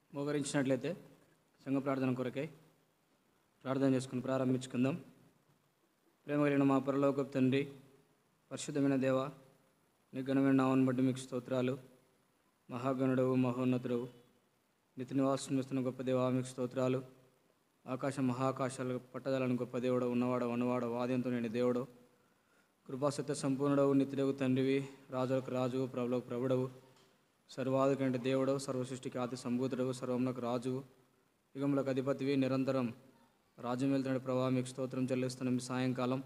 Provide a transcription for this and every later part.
మోకరించినట్లయితే సంఘ ప్రార్థన కొరకై ప్రార్థన చేసుకుని ప్రారంభించుకుందాం ప్రేమ కలిగిన మా పరలోకపు తండ్రి పరిశుద్ధమైన దేవ నీ ఘనమైన నామను బట్టి మీకు స్తోత్రాలు మహాగణుడవు మహోన్నతుడవు నిత్య నివాసం ఇస్తున్న గొప్ప దేవా మీకు స్తోత్రాలు ఆకాశ మహాకాశాలు పట్టదాలని గొప్ప దేవుడు ఉన్నవాడు ఉన్నవాడు వాద్యంతో నేను దేవుడు కృపాసత్య సంపూర్ణుడవు నిత్యుడవు తండ్రివి రాజులకు రాజువు ప్రభులకు ప్రభుడవు సర్వాధికంటే దేవుడవు సర్వసృష్టికి ఆది సంభూతుడవు సర్వములకు రాజువు యుగములకు అధిపతివి నిరంతరం రాజ్యం వెళ్తున్న ప్రభావ మీకు స్తోత్రం చెల్లిస్తున్నాం ఈ సాయంకాలం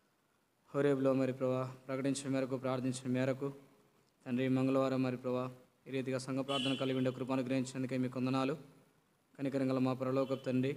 హోరేబులో మరి ప్రభా ప్రకటించిన మేరకు ప్రార్థించిన మేరకు తండ్రి మంగళవారం మరి ప్రభా ఈ రీతిగా సంఘ ప్రార్థన కలిగి ఉండే కృపను గ్రహించినందుకే మీకు వందనాలు కనికరంగల మా పరలోకపు తండ్రి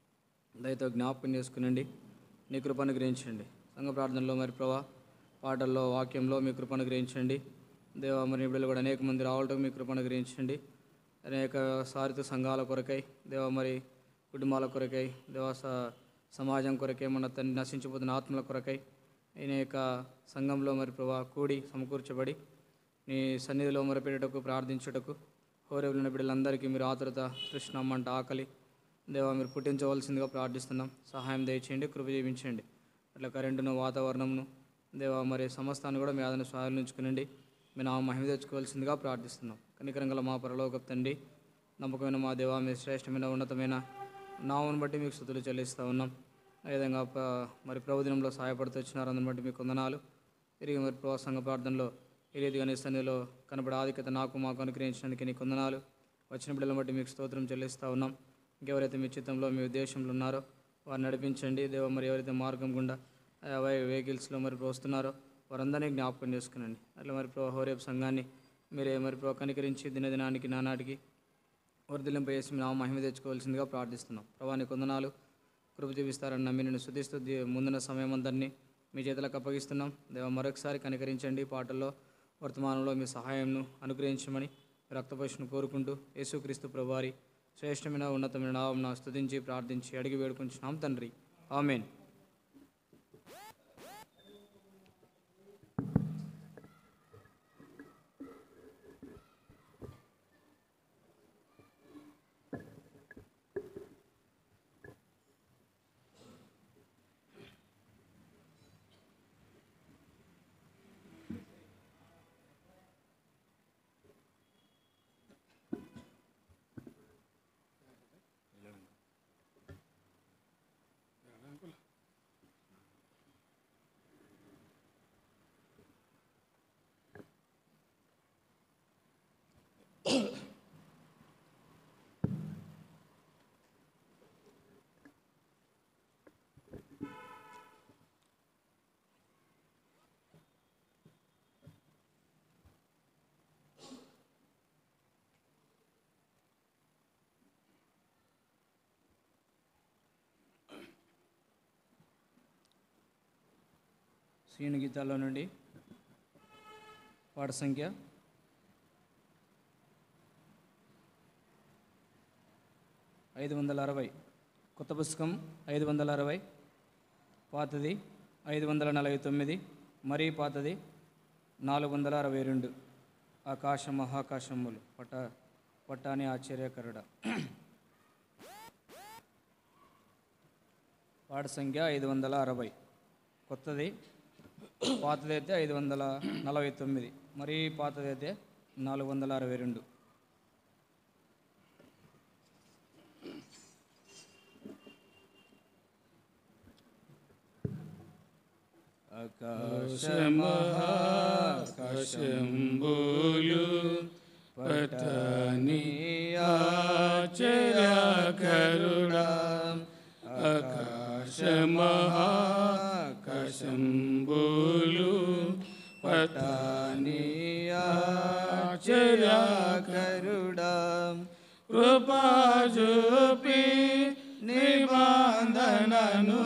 దయతో జ్ఞాపకం చేసుకునండి నీ కృపను గ్రహించండి సంఘ ప్రార్థనలో మరి ప్రభా పాటల్లో వాక్యంలో మీ కృపను గ్రహించండి దేవ మరి బిడ్డలు కూడా అనేక మంది రావటం మీ కృపను గ్రహించండి అనేక సారిత సంఘాల కొరకై దేవ మరి కుటుంబాల కొరకై దేవ స- సమాజం కొరకై మన తండ్రి నశించిపోతున్న ఆత్మల కొరకై ఈయన యొక్క సంఘంలో మరి ప్రభా కూడి సమకూర్చబడి నీ సన్నిధిలో మొరపెట్టుటకు ప్రార్థించుటకు హోరేబులిన బిడ్డలందరికీ మీరు ఆతురత తృష్ణ మంట ఆకలి దేవా మీరు పుట్టించవలసిందిగా ప్రార్థిస్తున్నాం సహాయం దయచేయండి కృప జీవించండి అట్లా కరెంటును వాతావరణంను దేవా మరి సమస్తాన్ని కూడా మీ ఆదరణ స్వాధీనం ఉంచుకునండి మీ నా మహిమ తెచ్చుకోవాల్సిందిగా ప్రార్థిస్తున్నాం కనికరంగల మా పరలోక తండ్రి నమ్మకమైన మా దేవా మీ శ్రేష్టమైన ఉన్నతమైన నామను బట్టి మీకు స్థుతులు చెల్లిస్తూ ఉన్నాం అదేవిధంగా ప- మరి ప్రభుదినంలో సహాయపడుతూ వచ్చినారు అందుని బట్టి మీకు వందనాలు తిరిగి మరి ప్రభా సంఘ ప్రార్థనలో ఈ రీతిగా నీ సన్నిధిలో కనబడే ఆధిక్యత నాకు మాకు అనుగ్రహించడానికి నీకు వందనాలు వచ్చిన బిడ్డలను బట్టి మీకు స్తోత్రం చెల్లిస్తూ ఉన్నాం ఇంకెవరైతే మీ చిత్తంలో మీ ఉద్దేశంలో ఉన్నారో వారిని నడిపించండి దేవ మరి ఎవరైతే మార్గం గుండా ఆ వే- వెహికల్స్లో మరి ఇప్పుడు వస్తున్నారో వారందరినీ జ్ఞాపకం చేసుకునండి అట్లా మరి ప్రభా హోరేపు సంఘాన్ని మీరే మరి ప్రభా కనికరించి దినదినానికి నానాటికి వర్ధిలింపజేసి మీ నామ మహిమ తెచ్చుకోవాల్సిందిగా ప్రార్థిస్తున్నాం ప్రభా నీ కొందనాలు కృప చూపిస్తారని నమ్మి నేను శుద్ధిస్తూ ది- ముందున్న సమయం అందరినీ మీ చేతులకు అప్పగిస్తున్నాం దేవ మరొకసారి కనికరించండి పాటల్లో వర్తమానంలో మీ సహాయంను అనుగ్రహించమని రక్తపోషణ కోరుకుంటూ యేసుక్రీస్తు ప్రభువారి శ్రేష్టమైన ఉన్నతమైన నామం స్తుతించి ప్రార్థించి అడిగి వేడుకుంటున్నాం తండ్రి ఆమెన్ శ్రీను గీతాల్లో నుండి పాట సంఖ్య ఐదు వందల అరవై కొత్త పుస్తకం ఐదు వందల అరవై పాతది ఐదు వందల నలభై తొమ్మిది మరీ పాతది నాలుగు వందల అరవై రెండు ఆకాశ మహాకాశములు పట పట్టాని ఆశ్చర్యకరుడ పాట సంఖ్య ఐదు వందల అరవై కొత్తది పాతదైతే ఐదు వందల నలభై తొమ్మిది మరీ పాతదైతే నాలుగు వందల అరవై రెండు ఆకాశమహాకాశంబులు పటని ఆచర్యకరుడా ఆకాశమహాకాశంబులు పటని ఆచర్యకరుడా కృపా చూపి నిబంధనను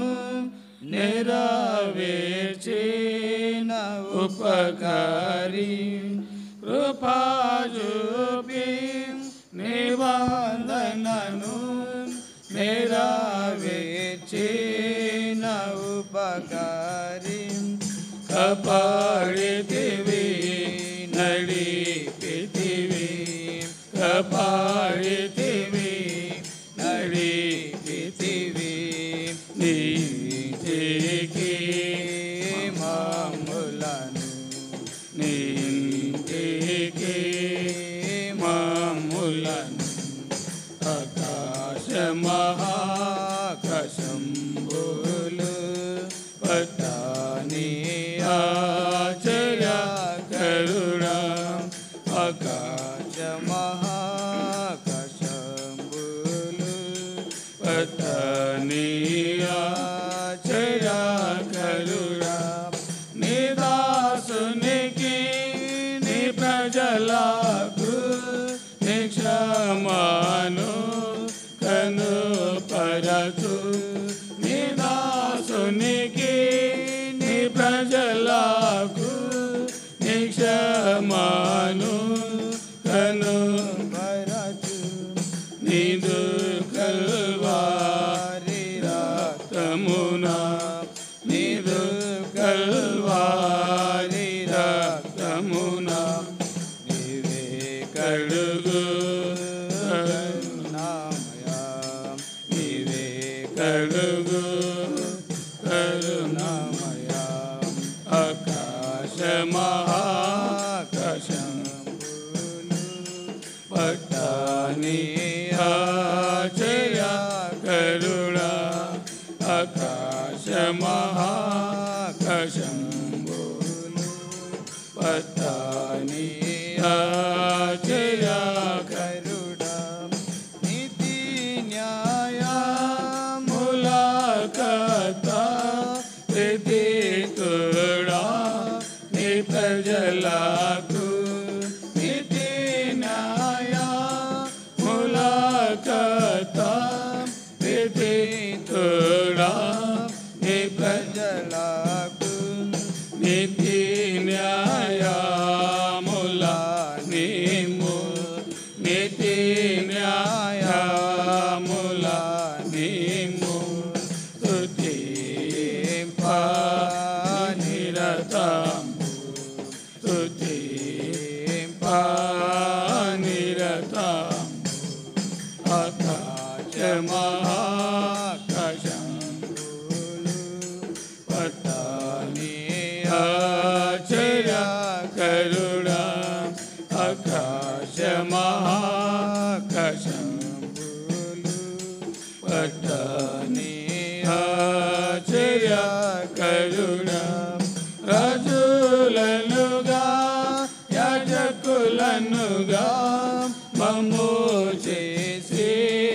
నెరవేర్చిన ఉపకారి కృపా చూపి నిబంధనను నెరవేర్చిన ఉపకారి కపాడితివి నడిపితివి కపాడితివి మమ్ములను ఆకాశ మహాకాశంబులు పట్టాని ఆచయ కరుణా ఆకాశ మహాకాశంబులు పట్టాని ఆచయ కరుణా నిదాసునికి నీ ప్రజలకు నిక్షమాను కను పరచు నిదాసునికి నీ ప్రజలకు నిక్షమాను కను పరచు నీదు కల్వారి రక్తమునా నీదు కల్వారి రక్తమునా నీవే కడుగు కరుణామయా నీవే కడుగు కరుణామయా ఆకాశ మహాకాశం పట్టాని ఆచయ కరుణా ఆకాశ మహాకాశం పట్టాని ఆచయ కరుణా నీతి న్యాయ ములాకత ప్రీతి తుడా నీ ప్రజలకు నీతి న్యాయ ములాకత ప్రీతి తుడా నీ ప్రజలకు నీతి న్యాయముల నీము నీతి న్యాయముల నీము స్తుతి నిరతము స్తుతి నిరతము ఆకాశ మహాకాశం పట్టాని ఆచయ కరుణా ఆకాశ మహాకాశం పట్టాని ఆచయ కరుణా రాజులనుగా యాజకులనుగా మమ్ము చేసి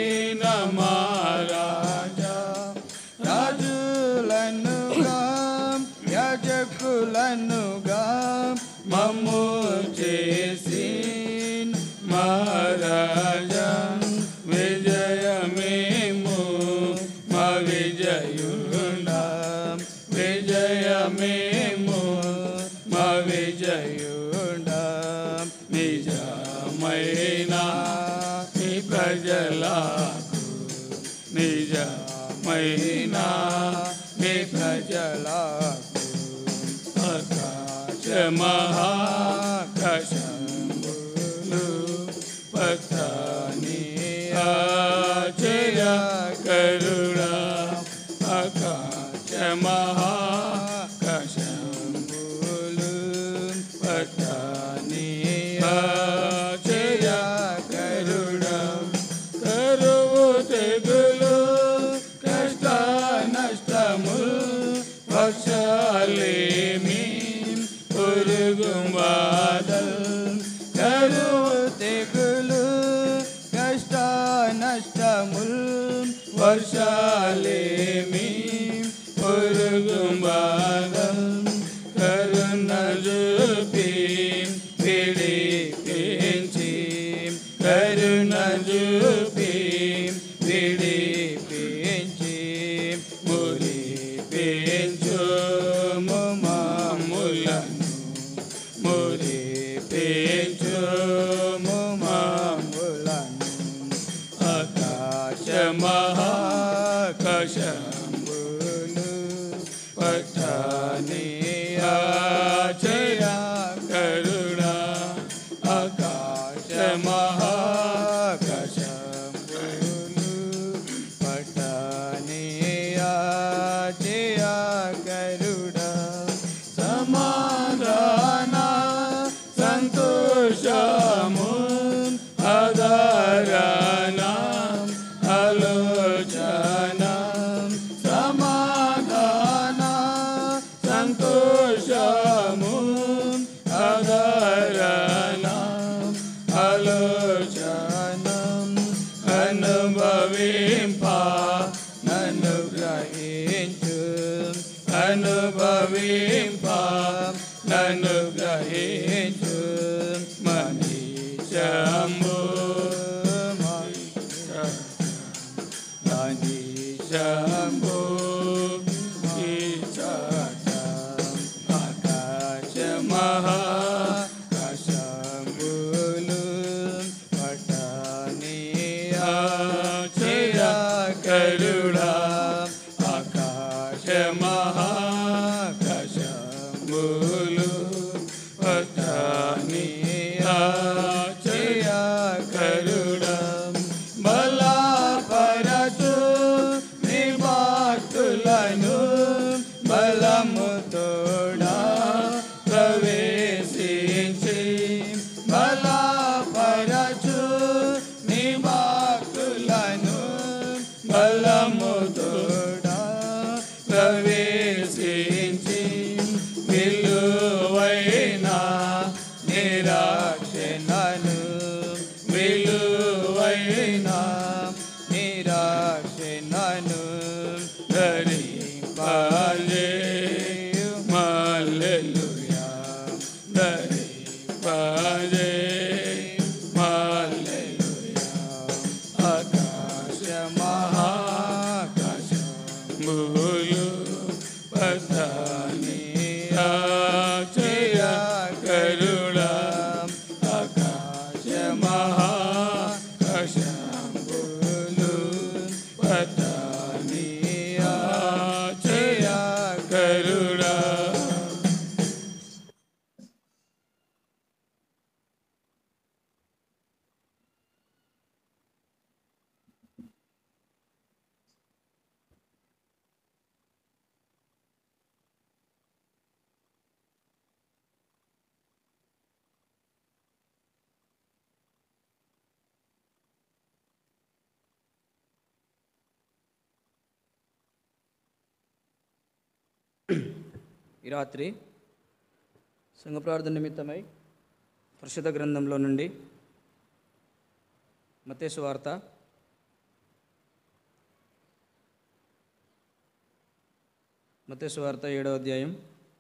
నమారాజా రాజులనుగా యాజకులనుగా మమ్ము చేసి మహారాజా విజయమేము మా విజయుడా విజయమేము మా విజయుడా నిజమైన నీ ప్రజలకు నిజమైన నీ ప్రజలకు ఆకాశ మహాకాశములు పతాని ఆచయ కరుణా ఆకాశ మహాకాశములు పతాని ఆచయ కరుణా కరువు తెగులు కష్ట నష్టములు వర్షాలేమి పురుగు బాధల్ కరువు తెగులు కష్ట నష్టముల్ వర్షాలేమి పురుగు బాధల్ కరుణ చూపి విడిపించి కరుణ చూపి విడిపించి మురి పెంచు మాములను మురి పెంచు మాములను ఆకాశ మహాకాశంబులు పఠాని ఆచయ కరుణా ఆకాశ మహాకాశంబులు పఠాని ఆచయ కరుణా సమాధాన సంతోషము అదా జయ కరుణా ఆకాశ మహాకాశములు పతాని జయ కరుణా బలపరచు నీ భక్తులను బలము తోడా ప్రవేశించి బలపరచు నీ భక్తులను బలము తోడా ప్రవేశించి విలువైన నిరాక్షణను విలువైన నిరాక్షణను ధరింపాలే మల్లెలుయా ధరింపాలే మల్లెలుయా ఆకాశ మహాకాశములు పతాని జయ కరుణ ఆకాశ మహాకాశములు పతాని జయ కరుణ ఈ రాత్రి సంఘ ప్రార్థన నిమిత్తమై పరిశుద్ధ గ్రంథంలో నుండి మతేసు వార్త మతేసు వార్త ఏడవ అధ్యాయం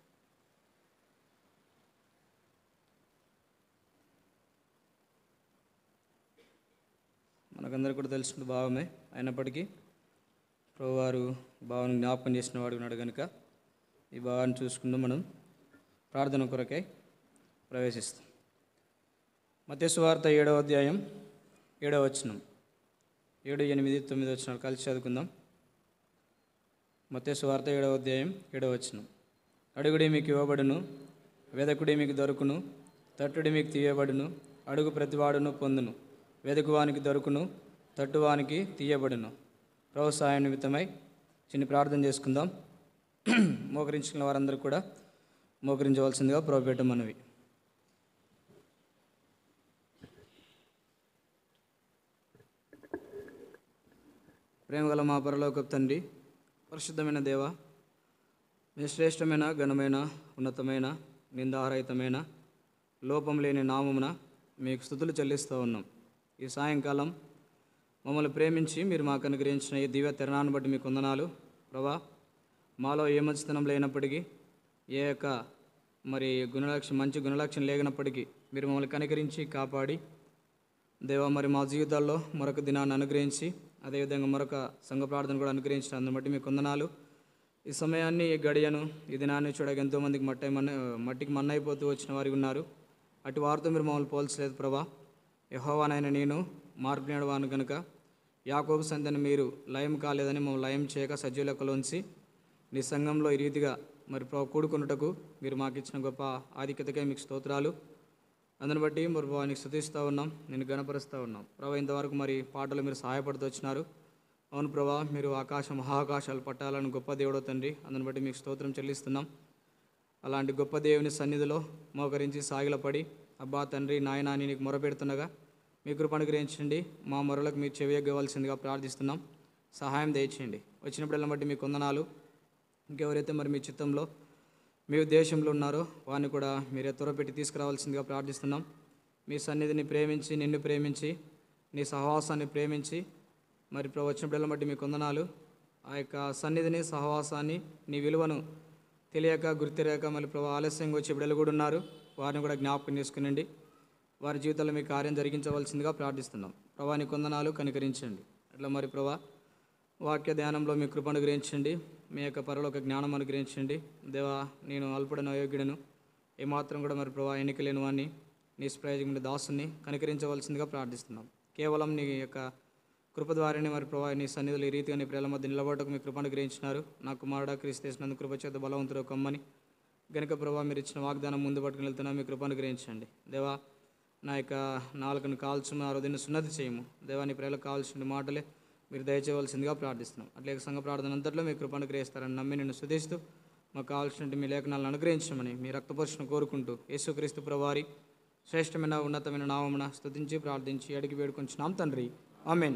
మనకందరికీ కూడా తెలిసిన భావమే అయినప్పటికీ ప్రభువారు భావన జ్ఞాపకం చేసిన వాడు ఉన్నాడు కనుక ఈ భావాన్ని చూసుకుందాం మనం ప్రార్థన కొరకై ప్రవేశిస్తాం మత్స్సు వార్త ఏడవ అధ్యాయం ఏడవ వచనం ఏడు ఎనిమిది తొమ్మిది వచనాలు కలిసి చదువుకుందాం మత్స్సు వార్త ఏడవ అధ్యాయం ఏడవ వచనం అడుగుడి మీకు ఇవ్వబడును వెదకుడి మీకు దొరుకును తట్టుడి మీకు తీయబడును అడుగు ప్రతివాడును పొందును వెదకువానికి దొరుకును తట్టువానికి తీయబడును ప్రభు సహాయం నిమిత్తమై చిన్న ప్రార్థన చేసుకుందాం మోకరించుకున్న వారందరూ కూడా మోకరించవలసిందిగా ప్రభుపేట మనవి ప్రేమగల మా పరలోక తండ్రి పరిశుద్ధమైన దేవ మీ శ్రేష్టమైన ఘనమైన ఉన్నతమైన నిందారహితమైన లోపం లేని నామమున మీకు స్థుతులు చెల్లిస్తూ ఉన్నాం ఈ సాయంకాలం మమ్మల్ని ప్రేమించి మీరు మాకు అనుగ్రహించిన ఈ దివ్య తెరణాన్ని బట్టి మీకు వందనాలు ప్రభా మాలో ఏ మంచితనం లేనప్పటికీ ఏ యొక్క మరి గుణలక్షణం మంచి గుణలక్షణం లేనప్పటికీ మీరు మమ్మల్ని కనికరించి కాపాడి దేవ మరి మా జీవితాల్లో మరొక దినాన్ని అనుగ్రహించి అదేవిధంగా మరొక సంఘ ప్రార్థన కూడా అనుగ్రహించిన అందుని బట్టి మీకు వందనాలు ఈ సమయాన్ని ఈ గడియను ఈ దినాన్ని చూడక ఎంతోమందికి మట్టి మన్న మట్టికి మన్నైపోతూ వచ్చిన వారు ఉన్నారు అటు వారితో మీరు మమ్మల్ని పోల్చలేదు ప్రభా యహోవానైన నేను మార్పు నేడవాను కనుక యాకోబు సంతని మీరు లయం కాలేదని మమ్మల్ని లయం చేయక సజీవ లెక్కలో ఉంచి నీ సంఘంలో ఈ రీతిగా మరి ప్రభు కూడుకున్నటకు మీరు మాకు ఇచ్చిన గొప్ప ఆధిక్యతకే మీకు స్తోత్రాలు అందుని బట్టి మరి వానికి స్థుతిస్తూ ఉన్నాం నేను గణపరుస్తూ ఉన్నాం ప్రభా ఇంతవరకు మరి పాటలు మీరు సహాయపడుతూ వచ్చినారు అవును ప్రభా మీరు ఆకాశ మహాకాశాలు పట్టాలని గొప్ప దేవుడో తండ్రి అందుని బట్టి మీకు స్తోత్రం చెల్లిస్తున్నాం అలాంటి గొప్ప దేవుని సన్నిధిలో మోకరించి సాగిలపడి అబ్బా తండ్రి నాయన అని నీకు మొరపెడుతుండగా మీ కృప అనుగ్రహించండి మా మొరలకు మీరు చెవియగ్గవలసిందిగా ప్రార్థిస్తున్నాం సహాయం దయచేయండి వచ్చినప్పుడల్లా బట్టి మీ కొందనాలు ఇంకెవరైతే మరి మీ చిత్తంలో మీ ఉద్దేశంలో ఉన్నారో వారిని కూడా మీరే త్వరపెట్టి తీసుకురావాల్సిందిగా ప్రార్థిస్తున్నాం మీ సన్నిధిని ప్రేమించి నిన్ను ప్రేమించి నీ సహవాసాన్ని ప్రేమించి మరి ఇప్పుడు వచ్చినప్పుడల్లా బట్టి మీ కొందనాలు ఆ యొక్క సన్నిధిని సహవాసాన్ని నీ విలువను తెలియక గుర్తిరేక మళ్ళీ ప్రభు ఆలస్యంగా వచ్చి బిడ్డలు కూడా ఉన్నారు వారిని కూడా జ్ఞాపకం చేసుకునండి వారి జీవితంలో మీ కార్యం జరిగించవలసిందిగా ప్రార్థిస్తున్నాం ప్రభా నీ కొందనాలు కనికరించండి అట్లా మరి ప్రభా వాక్య ధ్యానంలో మీ కృప అనుగ్రహించండి మీ యొక్క పరలోక జ్ఞానం అనుగ్రహించండి దేవా నేను అల్పుడను అయోగ్యుడను ఏమాత్రం కూడా మరి ప్రభా ఎన్నిక లేని వాడిని నీ ప్రయోజకుడి దాసుని కనికరించవలసిందిగా ప్రార్థిస్తున్నాం కేవలం నీ యొక్క కృప ద్వారానే మరి ప్రభా నీ సన్నిధులు ఈ రీతిగా నీ ప్రేల మధ్య నిలబడటకు మీ కృపను గ్రహించినారు నా కుమారుడా క్రీస్తేసినందుకు కృప చేత బలవంతుడు కమ్మని గనుక ప్రభా మీరు ఇచ్చిన వాగ్దానం ముందు పట్టుకుని వెళ్తున్నా మీ కృపను గ్రహించండి దేవా నా యొక్క నాలుకను కాల్చుము ఆ హృదయాన్ని సున్నతి చేయము దేవా నీ ప్రేలకు కావాల్సిన మాటలే మీరు దయచేయవలసిందిగా ప్రార్థిస్తున్నాం అట్లే సంఘ ప్రార్థన అంతట్లో మీ కృపను గ్రహిస్తారని నమ్మి నిన్ను సుధిస్తూ మాకు కావాల్సినట్టు మీ లేఖనాలను అనుగ్రహించమని మీ రక్తపరుషను కోరుకుంటూ యేసుక్రీస్తు ప్రవారి శ్రేష్టమైన ఉన్నతమైన నామమున స్తుతించి ప్రార్థించి అడిగి వేడుకొంచున్నాం తండ్రి ఆమెన్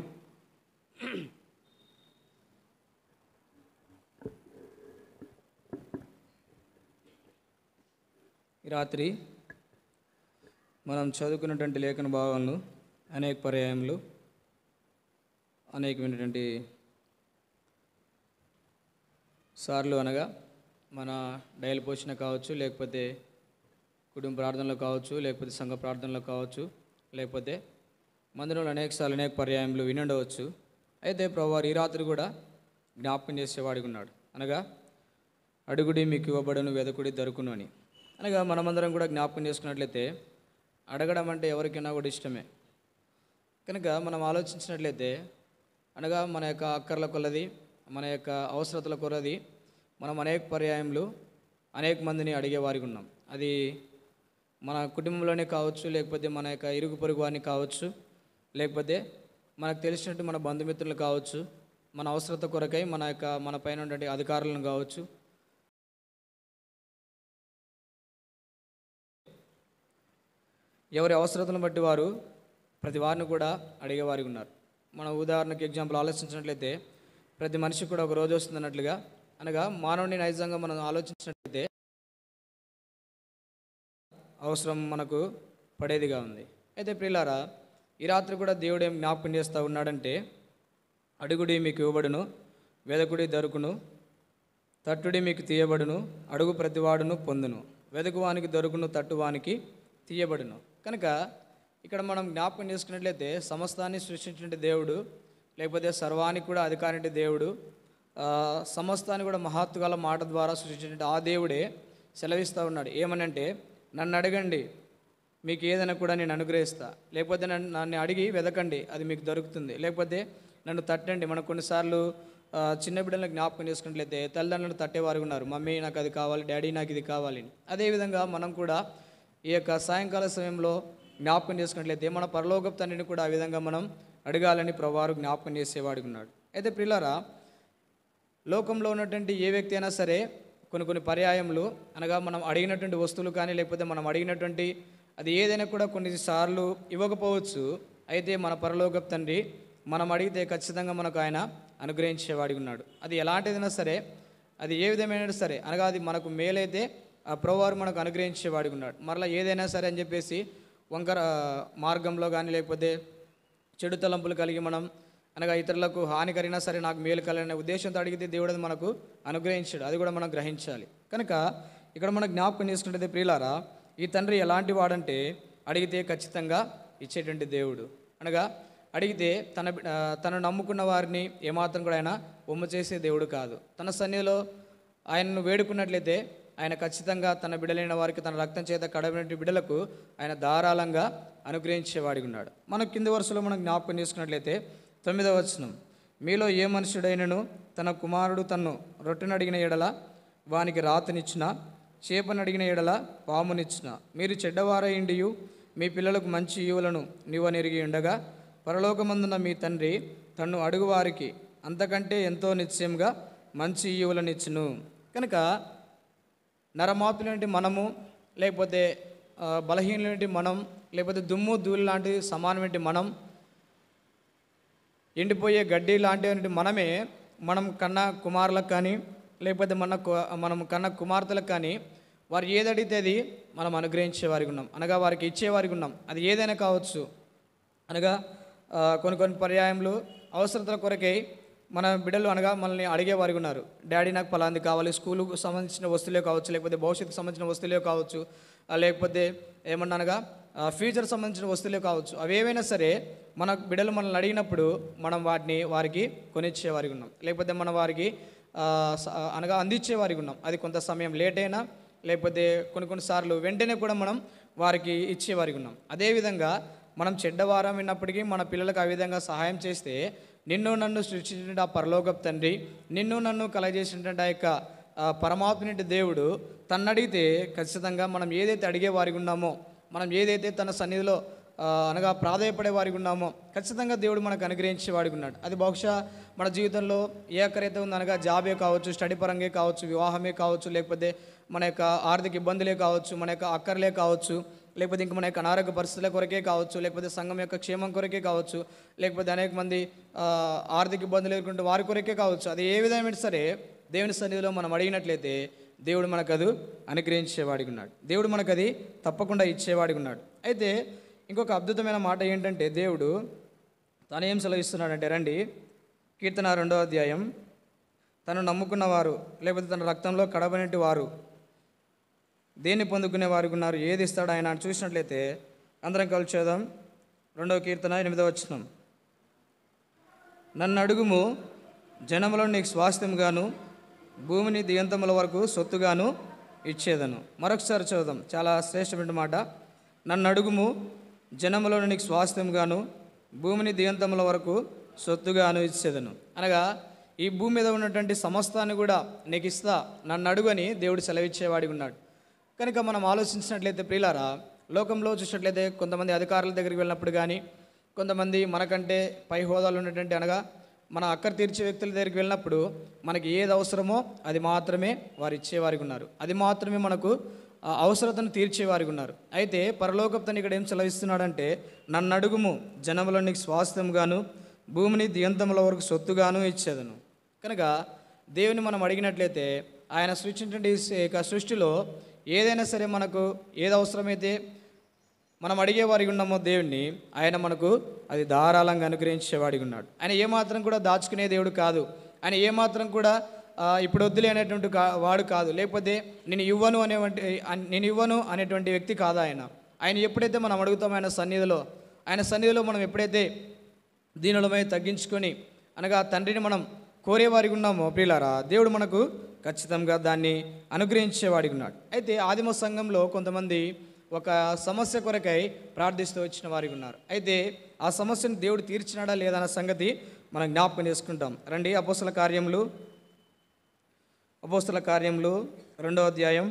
ఈ రాత్రి మనం చదువుకున్నటువంటి లేఖన భాగాలను అనేక పర్యాయములు అనేకమైనటువంటి సార్లు అనగా మన డైల్ పోషణ కావచ్చు లేకపోతే కుటుంబ ప్రార్థనలో కావచ్చు లేకపోతే సంఘ ప్రార్థనలో కావచ్చు లేకపోతే మందిరంలో అనేక సార్లు అనేక పర్యాయములు వినుండవచ్చు అయితే ప్రభువారు ఈ రాత్రి కూడా జ్ఞాపకం చేసేవాడిగా ఉన్నాడు అనగా అడుగుడి మీకు ఇవ్వబడును వెదకుడి దొరుకును అని అనగా మనమందరం కూడా జ్ఞాపకం చేసుకున్నట్లయితే అడగడం అంటే ఎవరికైనా కూడా ఇష్టమే కనుక మనం ఆలోచించినట్లయితే అనగా మన యొక్క అక్కర్ల కొలది మన యొక్క అవసరతల కొలది మనం అనేక పర్యాయములు అనేక మందిని అడిగేవారికి ఉన్నాం అది మన కుటుంబంలోనే కావచ్చు లేకపోతే మన యొక్క ఇరుగు పొరుగు వారిని కావచ్చు లేకపోతే మనకు తెలిసినట్టు మన బంధుమిత్రులు కావచ్చు మన అవసరత కొరకై మన యొక్క మన పైన ఉన్నటువంటి అధికారులను కావచ్చు ఎవరి అవసరతలను బట్టి వారు ప్రతి వారిని కూడా అడిగేవారికి ఉన్నారు మన ఉదాహరణకి ఎగ్జాంపుల్ ఆలోచించినట్లయితే ప్రతి మనిషికి కూడా ఒక రోజు వస్తుందన్నట్లుగా అనగా మానవుని నైజంగా మనం ఆలోచించినట్లయితే అవసరం మనకు పడేదిగా ఉంది అయితే ప్రియులారా ఈ రాత్రి కూడా దేవుడు ఏం జ్ఞాపకం చేస్తూ ఉన్నాడంటే అడుగుడి మీకు ఇవ్వబడును వెదకుడి దొరుకును తట్టుడి మీకు తీయబడును అడుగు ప్రతివాడును పొందును వెదకువానికి దొరుకును తట్టువానికి తీయబడును కనుక ఇక్కడ మనం జ్ఞాపకం చేసుకున్నట్లయితే సమస్తాన్ని సృష్టించిన దేవుడు లేకపోతే సర్వానికి కూడా అధికారి దేవుడు ఆ, సమస్తాన్ని కూడా మహత్తు గల మాట ద్వారా సృష్టించిన ఆ దేవుడే సెలవిస్తూ ఉన్నాడు ఏమనంటే నన్ను అడగండి మీకు ఏదైనా కూడా నేను అనుగ్రహిస్తా లేకపోతే నన్ను నన్ను అడిగి వెదకండి అది మీకు దొరుకుతుంది లేకపోతే నన్ను తట్టండి మనకు కొన్నిసార్లు ఆ, చిన్న బిడ్డలను జ్ఞాపకం చేసుకున్నట్లయితే తల్లిదండ్రులు తట్టేవారు ఉన్నారు మమ్మీ నాకు అది కావాలి డాడీ నాకు ఇది కావాలి అని. అదేవిధంగా మనం కూడా ఈ యొక్క సాయంకాల సమయంలో జ్ఞాపకం చేసుకున్నట్లయితే మన పరలోకపు తండ్రిని కూడా ఆ విధంగా మనం అడగాలని ప్రవారు జ్ఞాపకం చేసేవాడికి ఉన్నాడు అయితే పిల్లరా లోకంలో ఉన్నటువంటి ఏ వ్యక్తి అయినా సరే కొన్ని కొన్ని పర్యాయములు అనగా మనం అడిగినటువంటి వస్తువులు కానీ లేకపోతే మనం అడిగినటువంటి అది ఏదైనా కూడా కొన్నిసార్లు ఇవ్వకపోవచ్చు అయితే మన పరలోకపు తండ్రి మనం అడిగితే ఖచ్చితంగా మనకు ఆయన అనుగ్రహించేవాడిగా ఉన్నాడు అది ఎలాంటిదైనా సరే అది ఏ విధమైన సరే అనగా అది మనకు మేలైతే ఆ ప్రభువారు మనకు అనుగ్రహించేవాడిగా ఉన్నాడు మరలా ఏదైనా సరే అని చెప్పేసి వంకర మార్గంలో కానీ లేకపోతే చెడు తలంపులు కలిగి మనం అనగా ఇతరులకు హాని కలిగినా సరే నాకు మేలు కలిగిన ఉద్దేశంతో అడిగితే దేవుడు అది మనకు అనుగ్రహించాడు అది కూడా మనం గ్రహించాలి కనుక ఇక్కడ మనం జ్ఞాపకం చేసుకుంటే ప్రియులారా ఈ తండ్రి ఎలాంటి వాడంటే అడిగితే ఖచ్చితంగా ఇచ్చేటువంటి దేవుడు అనగా అడిగితే తన బి- ఆ, తను నమ్ముకున్న వారిని ఏమాత్రం కూడా ఆయన ఒమ్ము చేసే దేవుడు కాదు తన సన్నిధిలో ఆయనను వేడుకున్నట్లయితే ఆయన ఖచ్చితంగా తన బిడలైన వారికి తన రక్తం చేత కడబడిన బిడలకు ఆయన ధారాళంగా అనుగ్రహించేవాడిగా ఉన్నాడు మన కింది వరుసలో మనం జ్ఞాపకం చేసుకున్నట్లయితే తొమ్మిదవ వచనం మీలో ఏ మనుషుడైనను తన కుమారుడు తన్ను రొట్టెను అడిగిన ఎడల వానికి రాతనిచ్చిన చేపను అడిగిన ఎడల పామునిచ్చిన మీరు చెడ్డవారయిండియు మీ పిల్లలకు మంచి ఈవులను నీవనెరిగి ఉండగా పరలోకమందున మీ తండ్రి తన్ను అడుగువారికి అంతకంటే ఎంతో నిశ్చయంగా మంచి ఈవులనిచ్చును కనుక నరమాతులంటి మనము లేకపోతే ఆ, బలహీనులంటి మనం లేకపోతే దుమ్ము ధూళి లాంటి సమానమైన మనం ఎండిపోయే గడ్డి లాంటివి మనమే మనం కన్న కుమారులకు కానీ లేకపోతే మన కు- మనం కన్న కుమార్తెలకు కానీ వారు ఏది అడిగితే అది మనం అనుగ్రహించే వారికి ఉన్నాం అనగా వారికి ఇచ్చేవారికి ఉన్నాం అది ఏదైనా కావచ్చు అనగా ఆ, కొన్ని కొన్ని పర్యాయములు అవసరతల కొరకై మన బిడ్డలు అనగా మనల్ని అడిగేవారికి ఉన్నారు డాడీ నాకు పలాంది కావాలి స్కూలుకు సంబంధించిన వస్తువులే కావచ్చు లేకపోతే భవిష్యత్తుకు సంబంధించిన వస్తువులే కావచ్చు ఆ, లేకపోతే ఏమన్నా అనగా ఫ్యూచర్ సంబంధించిన వస్తువులే కావచ్చు అవి ఏవైనా సరే మన బిడ్డలు మనల్ని అడిగినప్పుడు మనం వాటిని వారికి కొనిచ్చేవారికి ఉన్నాం లేకపోతే మన వారికి ఆ, స- అనగా అందించేవారికి ఉన్నాం అది కొంత సమయం లేట్ అయినా లేకపోతే కొన్ని కొన్నిసార్లు వెంటనే కూడా మనం వారికి ఇచ్చేవారికి ఉన్నాం అదేవిధంగా మనం చెడ్డవారం విన్నప్పటికీ మన పిల్లలకు ఆ విధంగా సహాయం చేస్తే నిన్ను నన్ను సృష్టించిన ఆ పరలోకపు తండ్రి నిన్ను నన్ను కలగజేసినటువంటి ఆ యొక్క ఆ పరమాత్మని దేవుడు తన్ను అడిగితే ఖచ్చితంగా మనం ఏదైతే అడిగే వారికి ఉన్నామో మనం ఏదైతే తన సన్నిధిలో ఆ, అనగా ప్రాధాయపడే వారికి ఉన్నామో ఖచ్చితంగా దేవుడు మనకు అనుగ్రహించే వాడికి ఉన్నాడు అది బహుశా మన జీవితంలో ఏ అక్కరైతే ఉంది అనగా జాబే కావచ్చు స్టడీ పరంగా కావచ్చు వివాహమే కావచ్చు లేకపోతే మన యొక్క ఆర్థిక ఇబ్బందులే కావచ్చు మన యొక్క అక్కర్లే కావచ్చు లేకపోతే ఇంక మన యొక్క అనారోగ్య పరిస్థితుల కొరకే కావచ్చు లేకపోతే సంఘం యొక్క క్షేమం కొరకే కావచ్చు లేకపోతే అనేక మంది ఆ, ఆర్థిక ఇబ్బందులు ఎదుర్కొంటే వారి కొరకే కావచ్చు అది ఏ విధమైన సరే దేవుని సన్నిధిలో మనం అడిగినట్లయితే దేవుడు మనకు అది అనుగ్రహించేవాడికి ఉన్నాడు దేవుడు మనకు అది తప్పకుండా ఇచ్చేవాడికి ఉన్నాడు అయితే ఇంకొక అద్భుతమైన మాట ఏంటంటే దేవుడు తను ఏం సెలవిస్తున్నాడంటే రండి కీర్తన రెండో అధ్యాయం తను నమ్ముకున్న వారు లేకపోతే తన రక్తంలో కడబనేటి వారు దేన్ని పొందుకునే వారికి ఉన్నారు ఏది ఇస్తాడు ఆయన అని చూసినట్లయితే అందరం కలిసి చూద్దాం రెండవ కీర్తన ఎనిమిదవ వచ్చినాం నన్ను అడుగుము జనములో నీకు స్వాస్థ్యంగాను భూమిని దిగంతముల వరకు సొత్తుగాను ఇచ్చేదను మరొకసారి చూద్దాం చాలా శ్రేష్టమైన మాట నన్ను అడుగుము జనములో నీకు స్వాస్థ్యంగాను భూమిని దిగంతముల వరకు సొత్తుగాను ఇచ్చేదను అనగా ఈ భూమి మీద ఉన్నటువంటి సమస్తాన్ని కూడా నీకు ఇస్తా నన్ను అడుగని దేవుడు సెలవిచ్చేవాడిగా ఉన్నాడు కనుక మనం ఆలోచించినట్లయితే ప్రియులారా లోకంలో చూసినట్లయితే కొంతమంది అధికారుల దగ్గరికి వెళ్ళినప్పుడు కానీ కొంతమంది మనకంటే పై హోదాలు ఉన్నటువంటి అనగా మన అక్కర తీర్చే వ్యక్తుల దగ్గరికి వెళ్ళినప్పుడు మనకి ఏది అవసరమో అది మాత్రమే వారు ఇచ్చేవారికి ఉన్నారు అది మాత్రమే మనకు ఆ అవసరతను తీర్చేవారికి ఉన్నారు అయితే పరలోకప్తని ఇక్కడ ఏం సెలవిస్తున్నాడంటే నన్ను అడుగుము జనములో నీకు స్వాస్థ్యంగాను భూమిని దియంతముల వరకు సొత్తుగాను ఇచ్చేదను కనుక దేవుని మనం అడిగినట్లయితే ఆయన సృష్టించిన ఈ యొక్క సృష్టిలో ఏదైనా సరే మనకు ఏది అవసరమైతే మనం అడిగే వారికి ఉన్నామో దేవుణ్ణి ఆయన మనకు అది ధారాళంగా అనుగ్రహించేవాడికి ఉన్నాడు ఆయన ఏమాత్రం కూడా దాచుకునే దేవుడు కాదు ఆయన ఏమాత్రం కూడా ఆ, ఇప్పుడు వద్దులే అనేటువంటి కా- వాడు కాదు లేకపోతే నేను ఇవ్వను అనేటువంటి అన్- నేను ఇవ్వను అనేటువంటి వ్యక్తి కాదు ఆయన ఆయన ఎప్పుడైతే మనం అడుగుతామో ఆయన సన్నిధిలో ఆయన సన్నిధిలో మనం ఎప్పుడైతే దీనులమై తగ్గించుకొని అనగా తండ్రిని మనం కోరేవారికి ఉన్నామో ప్రియులారా దేవుడు మనకు ఖచ్చితంగా దాన్ని అనుగ్రహించేవాడికి ఉన్నాడు అయితే ఆదిమ సంఘంలో కొంతమంది ఒక సమస్య కొరకై ప్రార్థిస్తూ వచ్చిన వారికి ఉన్నారు అయితే ఆ సమస్యను దేవుడు తీర్చినాడా లేదా అన్న సంగతి మనం జ్ఞాపకం చేసుకుంటాం రండి అపోస్తల కార్యములు అపోస్తల కార్యములు రెండో అధ్యాయం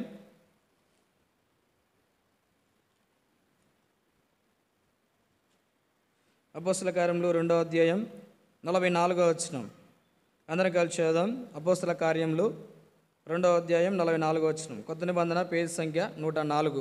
అపోస్తల కార్యములు రెండో అధ్యాయం నలభై నాలుగో వచ్చినాం అందరం కలిసి చదువుదాం అపోస్తల కార్యములు రెండో అధ్యాయం నలభై నాలుగో వచ్చినాం కొత్త నిబంధన పేజీ సంఖ్య నూట నాలుగు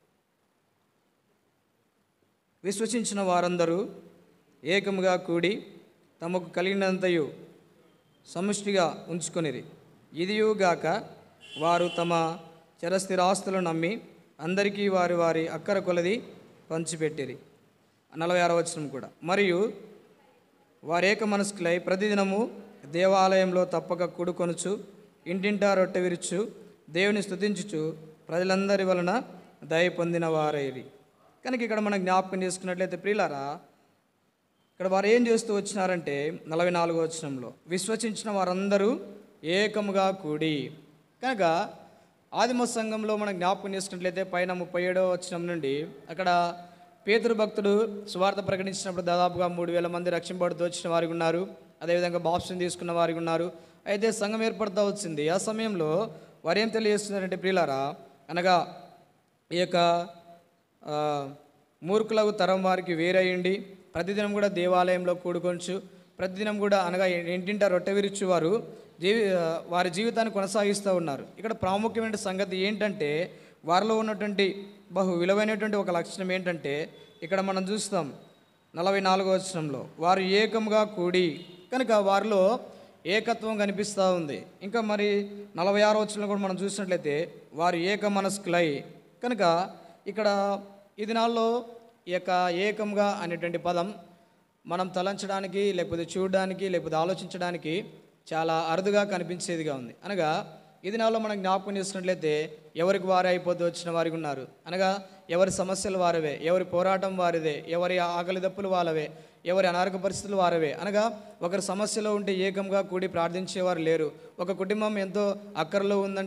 విశ్వసించిన వారందరూ ఏకముగా కూడి తమకు కలిగినంతయు సమిష్టిగా ఉంచుకొనిరి ఇదియుగాక వారు తమ చరస్థిరాస్తులను నమ్మి అందరికీ వారి వారి అక్కర కొలది పంచిపెట్టిరి నలభై ఆరో వచనం కూడా మరియు వారేక మనస్కులై ప్రతిదినము దేవాలయంలో తప్పక కూడుకొనుచు ఇంటింటా రొట్టె విరుచు దేవుని స్తుతించుచు ప్రజలందరి వలన దయ పొందిన వారైరి కనుక ఇక్కడ మనం జ్ఞాపకం చేసుకున్నట్లయితే ప్రియులారా ఇక్కడ వారు ఏం చేస్తూ వచ్చినారంటే నలభై నాలుగో వచనంలో విశ్వసించిన వారందరూ ఏకముగా కూడి కనుక ఆదిమ సంఘంలో మనం జ్ఞాపకం చేసుకున్నట్లయితే పైన ముప్పై ఏడో వచనం నుండి అక్కడ పేతురు భక్తుడు సువార్త ప్రకటించినప్పుడు దాదాపుగా మూడు వేల మంది రక్షింపడుతూ వచ్చిన వారికి ఉన్నారు అదేవిధంగా బాప్సం తీసుకున్న వారికి ఉన్నారు అయితే సంఘం ఏర్పడుతూ వచ్చింది ఆ సమయంలో వారు ఏం తెలియజేస్తున్నారంటే ప్రియులారా అనగా ఈ యొక్క ఆ, మూర్ఖులకు తరం వారికి వేరయ్యండి ప్రతిదినం కూడా దేవాలయంలో కూడుకొంచు ప్రతిదినం కూడా అనగా ఇంటింటా రొట్టె విరుచు వారు జీవి ఆ, వారి జీవితాన్ని కొనసాగిస్తూ ఉన్నారు ఇక్కడ ప్రాముఖ్యమైన సంగతి ఏంటంటే వారిలో ఉన్నటువంటి బహు విలువైనటువంటి ఒక లక్షణం ఏంటంటే ఇక్కడ మనం చూస్తాం నలభై నాలుగో వచనంలో వారు ఏకంగా కూడి కనుక వారిలో ఏకత్వం కనిపిస్తూ ఉంది ఇంకా మరి నలభై ఆరో వచనంలో కూడా మనం చూసినట్లయితే వారు ఏక మనస్కులై కనుక ఇక్కడ ఈ దినాల్లో ఈ యొక్క ఏకంగా అనేటువంటి పదం మనం తలంచడానికి లేకపోతే చూడడానికి లేకపోతే ఆలోచించడానికి చాలా అరుదుగా కనిపించేదిగా ఉంది అనగా ఈ దినాల్లో మనం జ్ఞాపకం చేసుకున్నట్లయితే ఎవరికి వారే అయిపోతూ వచ్చిన వారికి ఉన్నారు అనగా ఎవరి సమస్యలు వారివే ఎవరి పోరాటం వారిదే ఎవరి ఆకలి దప్పులు వాళ్ళవే ఎవరి అనారోగ్య పరిస్థితులు వారవే అనగా ఒకరి సమస్యలో ఉంటే ఏకంగా కూడి ప్రార్థించేవారు లేరు ఒక కుటుంబం ఎంతో అక్కరలో ఉందంటే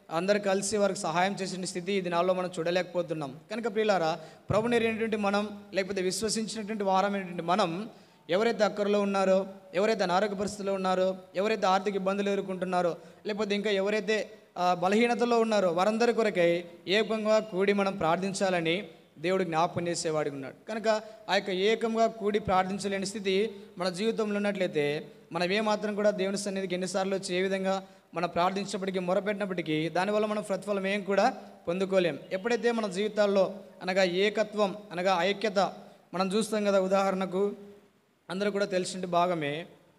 అందరు కలిసి వారికి సహాయం చేసిన స్థితి ఈ దినాల్లో మనం చూడలేకపోతున్నాం కనుక ప్రియులారా ప్రభుని ఎరిగినటువంటి మనం లేకపోతే విశ్వసించినటువంటి వారమైనటువంటి మనం ఎవరైతే అక్కరలో ఉన్నారో ఎవరైతే అనారోగ్య పరిస్థితుల్లో ఉన్నారో ఎవరైతే ఆర్థిక ఇబ్బందులు ఎదుర్కొంటున్నారో లేకపోతే ఇంకా ఎవరైతే ఆ, బలహీనతలో ఉన్నారో వారందరి కొరకై ఏకంగా కూడి మనం ప్రార్థించాలని దేవుడు జ్ఞాపకం చేసేవాడిగా ఉన్నాడు కనుక ఆ యొక్క ఏకంగా కూడి ప్రార్థించలేని స్థితి మన జీవితంలో ఉన్నట్లయితే మనం ఏమాత్రం కూడా దేవుని సన్నిధికి ఎన్నిసార్లు వచ్చి ఏ విధంగా మనం ప్రార్థించినప్పటికీ మొరపెట్టినప్పటికీ దానివల్ల మనం ప్రతిఫలం ఏం కూడా పొందుకోలేం ఎప్పుడైతే మన జీవితాల్లో అనగా ఏకత్వం అనగా ఐక్యత మనం చూస్తాం కదా ఉదాహరణకు అందరూ కూడా తెలిసిన భాగమే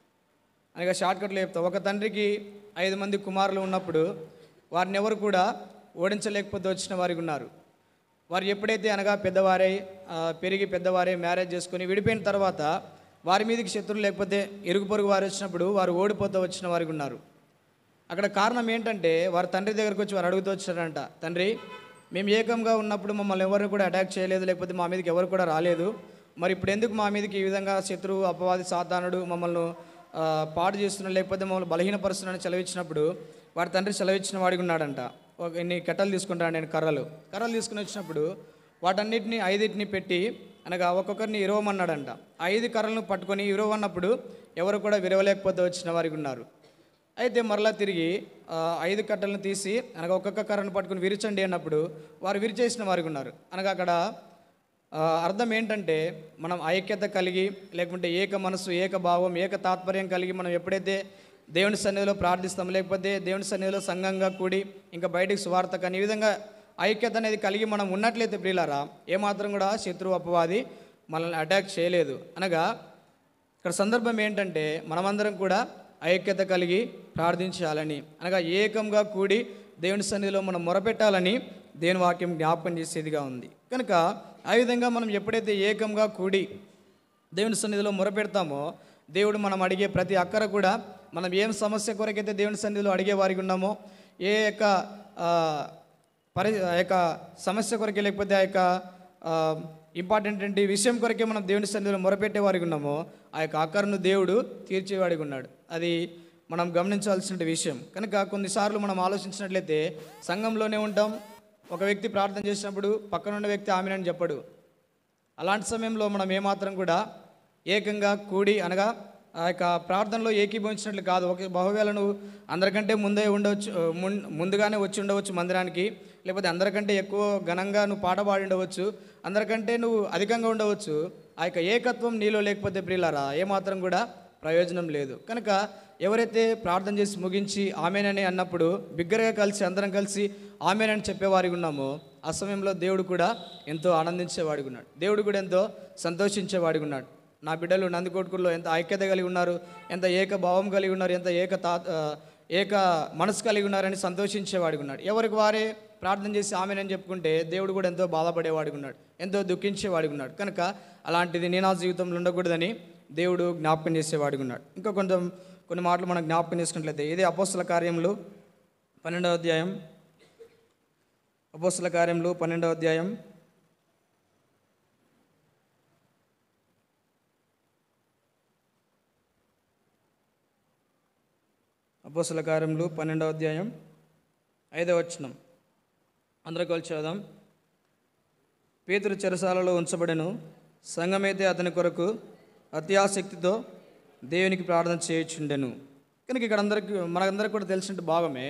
అనగా షార్ట్కట్లో చెప్తా ఒక తండ్రికి ఐదు మంది కుమారులు ఉన్నప్పుడు వారిని ఎవరు కూడా ఓడించలేకపోతే వచ్చిన వారికి ఉన్నారు వారు ఎప్పుడైతే అనగా పెద్దవారై ఆ, పెరిగి పెద్దవారై మ్యారేజ్ చేసుకొని విడిపోయిన తర్వాత వారి మీదకి శత్రువులు లేకపోతే ఇరుగు పొరుగు వారు వచ్చినప్పుడు వారు ఓడిపోతూ వచ్చిన వారికి ఉన్నారు అక్కడ కారణం ఏంటంటే వారు తండ్రి దగ్గరకు వచ్చి వారు అడుగుతూ వచ్చారంట తండ్రి మేము ఏకంగా ఉన్నప్పుడు మమ్మల్ని ఎవరు కూడా అటాక్ చేయలేదు లేకపోతే మా మీదకి ఎవరు కూడా రాలేదు మరి ఇప్పుడు ఎందుకు మా మీదకి ఈ విధంగా శత్రువు అపవాది సాతానుడు మమ్మల్ని ఆ, పాడు చేస్తున్నాడు లేకపోతే మమ్మల్ని బలహీనపరుస్తున్నాడని సెలవిచ్చినప్పుడు వారి తండ్రి సెలవిచ్చిన వాడికి ఉన్నాడంట ఒక ఇన్ని కట్టలు తీసుకుంటాను నేను కర్రలు కర్రలు తీసుకుని వచ్చినప్పుడు వాటన్నిటిని ఐదింటిని పెట్టి అనగా ఒక్కొక్కరిని ఇరవమన్నాడంట ఐదు కర్రలను పట్టుకొని ఇరవన్నప్పుడు ఎవరు కూడా విరవలేకపోతే వచ్చిన వారికి ఉన్నారు అయితే మరలా తిరిగి ఆ, ఐదు కట్టలను తీసి అనగా ఒక్కొక్క కర్రను పట్టుకుని విరిచండి అన్నప్పుడు వారు విరిచేసిన వారికి ఉన్నారు అనగా అక్కడ ఆ, అర్థం ఏంటంటే మనం ఐక్యత కలిగి లేకుంటే ఏక మనసు ఏక భావం ఏక తాత్పర్యం కలిగి మనం ఎప్పుడైతే దేవుని సన్నిధిలో ప్రార్థిస్తాం లేకపోతే దేవుని సన్నిధిలో సంఘంగా కూడి ఇంకా బయటికి సువార్త కానీ ఈ విధంగా ఐక్యత అనేది కలిగి మనం ఉన్నట్లయితే ప్రియులారా ఏమాత్రం కూడా శత్రువు అపవాది మనల్ని అటాక్ చేయలేదు అనగా ఇక్కడ సందర్భం ఏంటంటే మనమందరం కూడా ఐక్యత కలిగి ప్రార్థించాలని అనగా ఏకంగా కూడి దేవుని సన్నిధిలో మనం మొరపెట్టాలని దేవుని వాక్యం జ్ఞాపకం చేసేదిగా ఉంది కనుక ఆ విధంగా మనం ఎప్పుడైతే ఏకంగా కూడి దేవుని సన్నిధిలో మొరపెడతామో దేవుడు మనం అడిగే ప్రతి అక్కర కూడా మనం ఏం సమస్య కొరకైతే దేవుని సన్నిధిలో అడిగే వారికి ఉన్నామో ఏ యొక్క ఆ, పరి ఆ యొక్క సమస్య కొరకే లేకపోతే ఆ యొక్క ఇంపార్టెంట్ ఏంటి విషయం కొరకే మనం దేవుని సన్నిధిలో మొరపెట్టే వారికి ఉన్నామో ఆ యొక్క అక్కరను దేవుడు తీర్చేవాడికి ఉన్నాడు అది మనం గమనించాల్సిన విషయం కనుక కొన్నిసార్లు మనం ఆలోచించినట్లయితే సంఘంలోనే ఉంటాం ఒక వ్యక్తి ప్రార్థన చేసినప్పుడు పక్కనున్న వ్యక్తి ఆమెనని చెప్పడు అలాంటి సమయంలో మనం ఏమాత్రం కూడా ఏకంగా కూడి అనగా ఆ యొక్క ప్రార్థనలో ఏకీభవించినట్లు కాదు ఒక బహువేళ నువ్వు అందరికంటే ముందే ఉండవచ్చు ముం- ముందుగానే వచ్చి ఉండవచ్చు మందిరానికి లేకపోతే అందరికంటే ఎక్కువ ఘనంగా నువ్వు పాట పాడి ఉండవచ్చు అందరికంటే నువ్వు అధికంగా ఉండవచ్చు ఆ యొక్క ఏకత్వం నీలో లేకపోతే ప్రియులారా ఏమాత్రం కూడా ప్రయోజనం లేదు కనుక ఎవరైతే ప్రార్థన చేసి ముగించి ఆమెనని అన్నప్పుడు బిగ్గరగా కలిసి అందరం కలిసి ఆమెనని చెప్పేవారికి ఉన్నామో ఆ సమయంలో దేవుడు కూడా ఎంతో ఆనందించేవాడిగా ఉన్నాడు దేవుడు కూడా ఎంతో సంతోషించేవాడిగా ఉన్నాడు నా బిడ్డలు నందికొట్టుకుల్లో ఎంత ఐక్యత కలిగి ఉన్నారు ఎంత ఏక భావం కలిగి ఉన్నారు ఎంత ఏక తా ఆ, ఏక మనసు కలిగి ఉన్నారని సంతోషించేవాడిగా ఉన్నాడు ఎవరికి వారే ప్రార్థన చేసి ఆమెనని చెప్పుకుంటే దేవుడు కూడా ఎంతో బాధపడేవాడిగా ఉన్నాడు ఎంతో దుఃఖించేవాడిగా ఉన్నాడు కనుక అలాంటిది నేను నా జీవితంలో ఉండకూడదని దేవుడు జ్ఞాపకం చేసేవాడిగా ఉన్నాడు ఇంకా కొంచెం కొన్ని మాటలు మనం జ్ఞాపకం చేసుకున్నట్లయితే ఇది అపోస్తుల కార్యములు పన్నెండవ అధ్యాయం అపోస్తుల కార్యములు పన్నెండవ అధ్యాయం అపోస్తుల కార్యములు పన్నెండవ అధ్యాయం ఐదవ వచనం అందరూ కలిసి చదుదాం పేతురు చెరసాలలో ఉంచబడెను సంఘమైతే అతని కొరకు అత్యాసక్తితో దేవునికి ప్రార్థన చేయుచుండెను కనుక ఇక్కడ అందరికి మనందరికి కూడా తెలిసిన భాగమే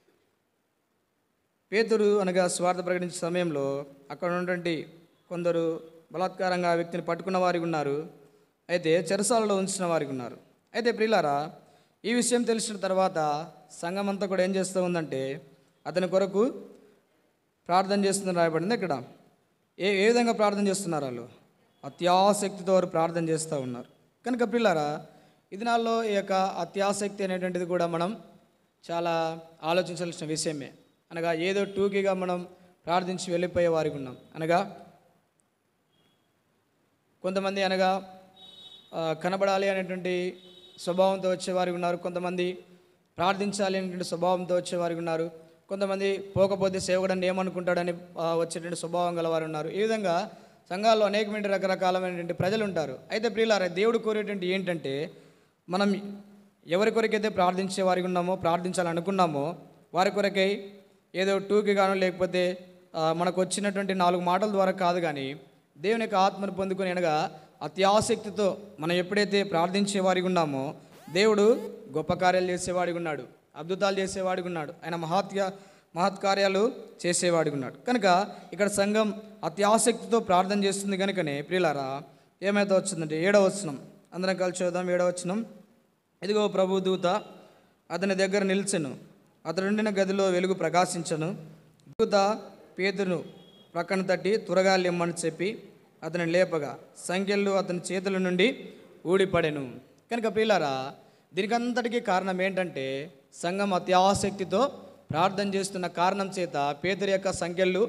పేతురు అనగా స్వార్థ ప్రకటించే సమయంలో అక్కడ ఉన్నటువంటి కొందరు బలాత్కారంగా ఆ వ్యక్తిని పట్టుకున్న వారికి ఉన్నారు అయితే చెరసాలలో ఉంచిన వారికి ఉన్నారు అయితే ప్రియులారా ఈ విషయం తెలిసిన తర్వాత సంఘం అంతా కూడా ఏం చేస్తూ ఉందంటే అతని కొరకు ప్రార్థన చేస్తుందని రాయబడింది ఇక్కడ ఏ ఏ విధంగా ప్రార్థన చేస్తున్నారు వాళ్ళు అత్యాసక్తితో వారు ప్రార్థన చేస్తూ ఉన్నారు కనుక పిల్లారా ఈ దినాల్లో ఈ యొక్క అత్యాసక్తి అనేటువంటిది కూడా మనం చాలా ఆలోచించాల్సిన విషయమే అనగా ఏదో టూకీగా మనం ప్రార్థించి వెళ్ళిపోయే వారికి ఉన్నాం అనగా కొంతమంది అనగా ఆ, కనబడాలి అనేటువంటి స్వభావంతో వచ్చేవారు ఉన్నారు కొంతమంది ప్రార్థించాలి అనేటువంటి స్వభావంతో వచ్చేవారు ఉన్నారు కొంతమంది పోకపోతే సేవకుడని ఏమనుకుంటాడని ఆ, వచ్చేటువంటి స్వభావం గలవారు ఉన్నారు ఈ విధంగా సంఘాల్లో అనేకమైన రకరకాలమైనటువంటి ప్రజలు ఉంటారు అయితే ప్రియులారా దేవుడు కోరేటువంటి ఏంటంటే మనం ఎవరి కొరకైతే ప్రార్థించే వారికి ఉన్నామో ప్రార్థించాలనుకున్నామో వారి కొరకై ఏదో టూకి గాను లేకపోతే ఆ, మనకు వచ్చినటువంటి నాలుగు మాటల ద్వారా కాదు కానీ దేవుని యొక్క ఆత్మను పొందుకొని అనగా అత్యాసక్తితో మనం ఎప్పుడైతే ప్రార్థించే వారికి ఉన్నామో దేవుడు గొప్ప కార్యాలు చేసేవాడిగా ఉన్నాడు అద్భుతాలు చేసేవాడిగా ఉన్నాడు ఆయన మహాత్య మహత్కార్యాలు చేసేవాడిగా ఉన్నాడు కనుక ఇక్కడ సంఘం అత్యాసక్తితో ప్రార్థన చేస్తుంది కనుకనే ప్రియులారా ఏమైతే వచ్చిందంటే ఏడవ వచనం అందరం కలిసి చూద్దాం ఏడవ వచనం ఇదిగో ప్రభు దూత అతని దగ్గర నిల్చెను అతడుండిన గదిలో వెలుగు ప్రకాశించను దూత పేతును ప్రక్కన తట్టి త్వరగా లెమ్మని చెప్పి అతని లేపగా సంఖ్యలు అతని చేతుల నుండి ఊడిపడెను కనుక ప్రియులారా దీనికంతటికీ కారణం ఏంటంటే సంఘం అత్యాసక్తితో ప్రార్థన చేస్తున్న కారణం చేత పేదరి యొక్క సంఖ్యలు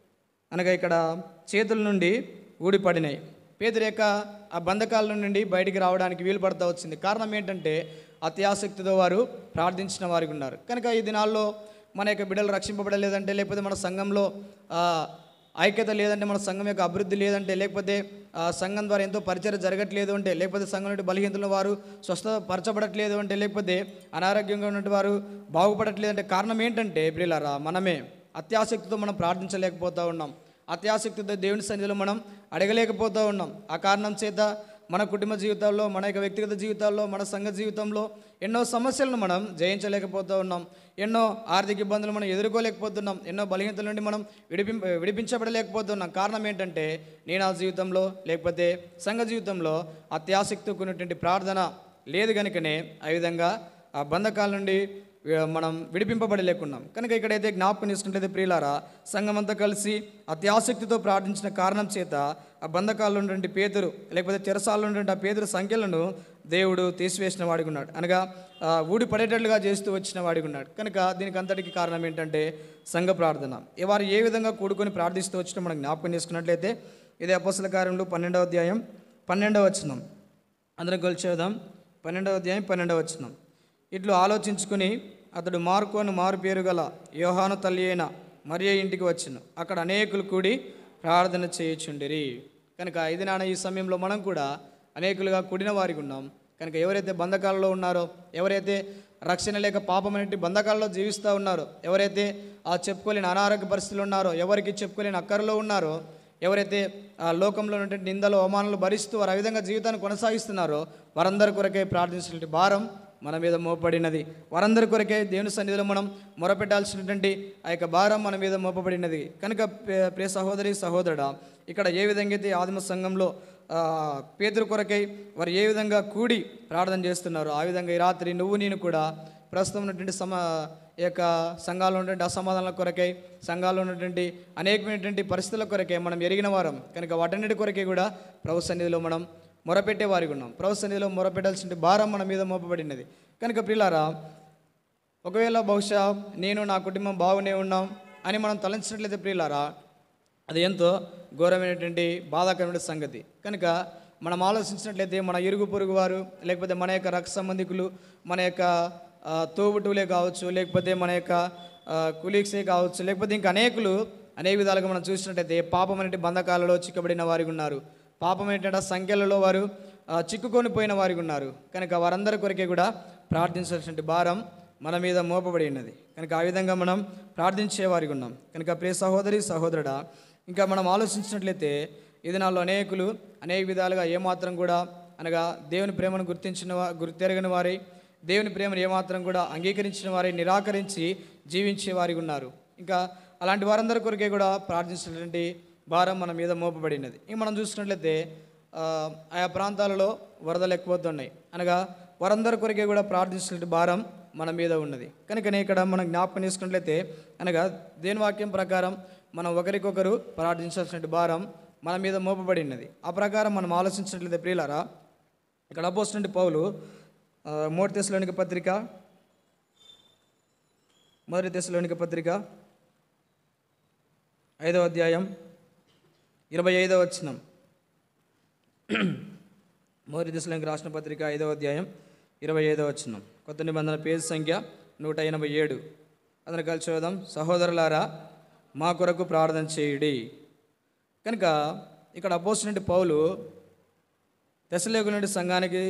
అనగా ఇక్కడ చేతుల నుండి ఊడిపడినాయి పేదరి యొక్క ఆ బంధకాల నుండి బయటికి రావడానికి వీలు పడతా వచ్చింది కారణం ఏంటంటే అత్యాసక్తితో వారు ప్రార్థించిన వారికి ఉన్నారు కనుక ఈ దినాల్లో మన యొక్క బిడ్డలు రక్షింపబడలేదంటే లేకపోతే మన సంఘంలో ఆ, ఐక్యత లేదంటే మన సంఘం యొక్క అభివృద్ధి లేదంటే లేకపోతే ఆ, సంఘం ద్వారా ఎంతో పరిచయం జరగట్లేదు అంటే లేకపోతే సంఘం నుండి బలహీనతల వారు స్వస్థ పరచబడట్లేదు అంటే లేకపోతే అనారోగ్యంగా ఉన్నటువంటి వారు బాగుపడట్లేదు అంటే కారణం ఏంటంటే ప్రియులారా మనమే అత్యాసక్తితో మనం ప్రార్థించలేకపోతూ ఉన్నాం అత్యాసక్తితో దేవుని సన్నిధిలో మనం అడగలేకపోతూ ఉన్నాం ఆ కారణం చేత మన కుటుంబ జీవితాల్లో మన యొక్క వ్యక్తిగత జీవితాల్లో మన సంఘ జీవితంలో ఎన్నో సమస్యలను మనం జయించలేకపోతూ ఉన్నాం ఎన్నో ఆర్థిక ఇబ్బందులు మనం ఎదుర్కోలేకపోతున్నాం ఎన్నో బలహీనతల నుండి మనం విడిపింప విడిపించబడలేకపోతున్నాం కారణం ఏంటంటే నేను ఆ జీవితంలో లేకపోతే సంఘ జీవితంలో అత్యాసక్తి కొన్నటువంటి ప్రార్థన లేదు కనుకనే ఆ విధంగా ఆ బంధకాల నుండి వి- మనం విడిపింపబడలేకున్నాం కనుక ఇక్కడైతే జ్ఞాపకం చేసుకుంటే ప్రియులారా సంఘం అంతా కలిసి అత్యాసక్తితో ప్రార్థించిన కారణం చేత ఆ బంధకాల్లో ఉన్నటువంటి పేదరు లేకపోతే చెరసాల్లో ఉన్నటువంటి ఆ పేదరు సంఖ్యలను దేవుడు తీసివేసిన వాడిగా ఉన్నాడు అనగా ఆ, ఊడి పడేటట్లుగా చేస్తూ వచ్చిన వాడిగా ఉన్నాడు కనుక దీనికి అంతటికి కారణం ఏంటంటే సంఘ ప్రార్థన ఈ వారు ఏ విధంగా కూడుకొని ప్రార్థిస్తూ వచ్చినా మనం జ్ఞాపకం చేసుకున్నట్లయితే ఇది అపోసల కార్యంలో పన్నెండవ అధ్యాయం పన్నెండవ వచనం అందరం కలిసి చదువుదాం పన్నెండవ అధ్యాయం పన్నెండవ వచనం ఇట్లు ఆలోచించుకుని అతడు మార్కోను మారు పేరు గల యోహాను తల్లి అయిన మరియ ఇంటికి వచ్చును అక్కడ అనేకులు కూడి ప్రార్థన చేయుచుండిరి కనుక ఇది నాన్న ఈ సమయంలో మనం కూడా అనేకులుగా కూడిన వారికి ఉన్నాం కనుక ఎవరైతే బంధకాలలో ఉన్నారో ఎవరైతే రక్షణ లేక పాపం అనేటి బంధకాలలో జీవిస్తూ ఉన్నారో ఎవరైతే ఆ చెప్పుకోలేని అనారోగ్య పరిస్థితులు ఉన్నారో ఎవరికి చెప్పుకోలేని అక్కరలో ఉన్నారో ఎవరైతే ఆ లోకంలో ఉన్నటువంటి నిందలు అవమానాలు భరిస్తూ వారు ఆ విధంగా జీవితాన్ని కొనసాగిస్తున్నారో వారందరి కొరకే ప్రార్థించినటువంటి భారం మన మీద మోపబడినది వారందరి కొరకే దేవుని సన్నిధిలో మనం మొరపెట్టాల్సినటువంటి ఆ యొక్క భారం మన మీద మోపబడినది కనుక ప్రియ- ప్రియ సహోదరి సహోదరుడా ఇక్కడ ఏ విధంగా అయితే ఆదిమ సంఘంలో ఆ, పేదరు కొరకై వారు ఏ విధంగా కూడి ప్రార్థన చేస్తున్నారో ఆ విధంగా ఈ రాత్రి నువ్వు నేను కూడా ప్రస్తుతం ఉన్నటువంటి సమ ఈ యొక్క సంఘాల్లో ఉన్నటువంటి అసమాధానాల కొరకై సంఘాల్లో ఉన్నటువంటి అనేకమైనటువంటి పరిస్థితుల కొరకై మనం ఎరిగిన వారం కనుక వాటన్నిటి కొరకే కూడా ప్రభు సన్నిధిలో మనం మొరపెట్టే వారికి ఉన్నాం ప్రభు సన్నిధిలో మొరపెట్టాల్సిన భారం మన మీద మోపబడినది కనుక ప్రిలారా ఒకవేళ బహుశా నేను నా కుటుంబం బాగునే ఉన్నాం అని మనం తలంచినట్లయితే ప్రియులారా అది ఎంతో ఘోరమైనటువంటి బాధాకరమైన సంగతి కనుక మనం ఆలోచించినట్లయితే మన ఇరుగు పొరుగు వారు లేకపోతే మన యొక్క రక్త సంబంధికులు మన యొక్క ఆ, తోబుట్టువులే కావచ్చు లేకపోతే మన యొక్క కులీగ్సే కావచ్చు లేకపోతే ఇంకా అనేకులు అనేక విధాలుగా మనం చూసినట్లయితే పాపం అనేటి బంధకాలలో చిక్కబడిన వారికి ఉన్నారు పాపం అనేటువంటి సంఖ్యలలో వారు ఆ, చిక్కుకొని పోయిన వారికి ఉన్నారు కనుక వారందరి కొరకే కూడా ప్రార్థించాల్సిన భారం మన మీద మోపబడి ఉన్నది కనుక ఆ విధంగా మనం ప్రార్థించే వారికి ఉన్నాం కనుక ప్రియ సహోదరి సహోదరుడా ఇంకా మనం ఆలోచించినట్లయితే ఈ దినాల్లో అనేకులు అనేక విధాలుగా ఏమాత్రం కూడా అనగా దేవుని ప్రేమను గుర్తించిన వా గుర్తెరగని వారి దేవుని ప్రేమను ఏమాత్రం కూడా అంగీకరించిన వారి నిరాకరించి జీవించే వారికి ఉన్నారు ఇంకా అలాంటి వారందరి కొరకే కూడా ప్రార్థించినటువంటి భారం మన మీద మోపబడినది ఇంక మనం చూసినట్లయితే ఆ, ఆయా ప్రాంతాలలో వరదలు ఎక్కువవుతున్నాయి అనగా వారందరి కొరకే కూడా ప్రార్థించినటువంటి భారం మన మీద ఉన్నది కనుకనే ఇక్కడ మనం జ్ఞాపకం చేసుకున్నట్లయితే అనగా దేని వాక్యం ప్రకారం మనం ఒకరికొకరు ప్రార్థించాల్సిన భారం మన మీద మోపబడినది ఆ ప్రకారం మనం ఆలోచించినట్లయితే ప్రియులారా ఇక్కడ అపోసినటువంటి పౌలు ఆ, మూడు తెశలోనిక పత్రిక మొదటి తెశలోనిక పత్రిక ఐదవ అధ్యాయం ఇరవై ఐదవ వచనం మొదటి దిశలోకి రాసిన పత్రిక ఐదవ అధ్యాయం ఇరవై ఐదవ వచనం కొత్త నిబంధన పేజీ సంఖ్య నూట ఎనభై ఏడు అందరం కలిసి చూద్దాం సహోదరులారా మా కొరకు ప్రార్థన చేయుడి కనుక ఇక్కడ అపోజిట్ పౌలు దశలేకుల సంఘానికి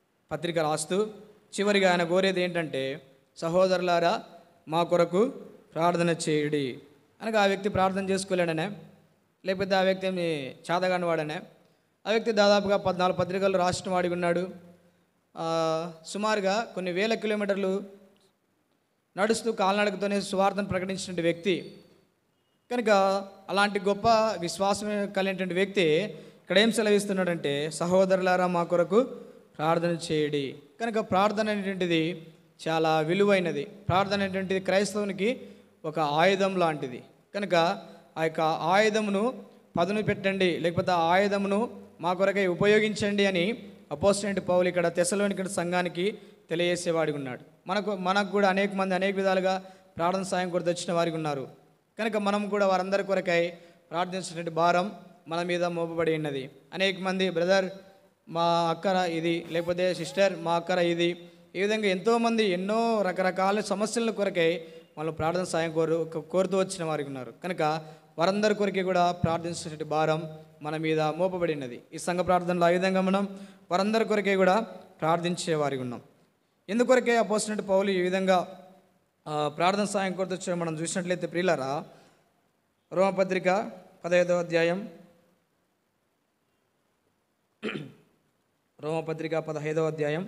పత్రిక రాస్తూ చివరిగా ఆయన కోరేది ఏంటంటే సహోదరులారా మా కొరకు ప్రార్థన చేయుడి అనగా ఆ వ్యక్తి ప్రార్థన చేసుకోలేడనే లేకపోతే ఆ వ్యక్తి ఏమి చాదగాని వాడనే ఆ వ్యక్తి దాదాపుగా పద్నాలుగు పత్రికలు రాసిన వాడిగా ఉన్నాడు ఆ, సుమారుగా కొన్ని వేల కిలోమీటర్లు నడుస్తూ కాలినడకతోనే సువార్తను ప్రకటించిన వ్యక్తి కనుక అలాంటి గొప్ప విశ్వాసం కలిగినటువంటి వ్యక్తి ఇక్కడ ఏం సెలవిస్తున్నాడంటే సహోదరులారా మా కొరకు ప్రార్థన చేయడి కనుక ప్రార్థన అనేటువంటిది చాలా విలువైనది ప్రార్థన అనేటువంటిది క్రైస్తవునికి ఒక ఆయుధం లాంటిది కనుక ఆ యొక్క ఆయుధమును పదును పెట్టండి లేకపోతే ఆ ఆయుధమును మా కొరకై ఉపయోగించండి అని అపోస్టెంట్ పౌలు ఇక్కడ తెసలోనికటి సంఘానికి తెలియజేసేవాడిగా ఉన్నాడు మనకు మనకు కూడా అనేక మంది అనేక విధాలుగా ప్రార్థన సాయం కొరత వచ్చిన వారికి ఉన్నారు కనుక మనం కూడా వారందరి కొరకై ప్రార్థించినటువంటి భారం మన మీద మోపబడి ఉన్నది అనేక మంది బ్రదర్ మా అక్కర ఇది లేకపోతే సిస్టర్ మా అక్కర ఇది ఈ విధంగా ఎంతోమంది ఎన్నో రకరకాల సమస్యల కొరకై వాళ్ళు ప్రార్థన సాయం కోరు కోరుతూ వచ్చిన వారికి ఉన్నారు కనుక వారందరి కొరకే కూడా ప్రార్థించినటువంటి భారం మన మీద మోపబడినది ఈ సంఘ ప్రార్థనలో ఆ విధంగా మనం వారందరి కొరకే కూడా ప్రార్థించే వారికి ఉన్నాం ఎందుకొరకే అపోసినట్టు పౌలు ఈ విధంగా ఆ, ప్రార్థన సాయం కొరత వచ్చి మనం చూసినట్లయితే ప్రియులరా రోమపత్రిక పదహైదవ అధ్యాయం రోమపత్రిక పదహైదవ అధ్యాయం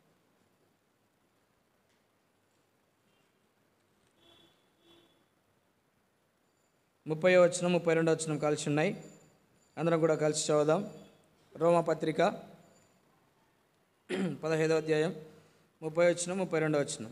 ముప్పై వచ్చిన ముప్పై రెండో వచ్చిన కలిసి ఉన్నాయి అందరం కూడా కలిసి చదువుదాం రోమపత్రిక పదహైదవ అధ్యాయం ముప్పై వచ్చిన ముప్పై రెండో వచ్చిన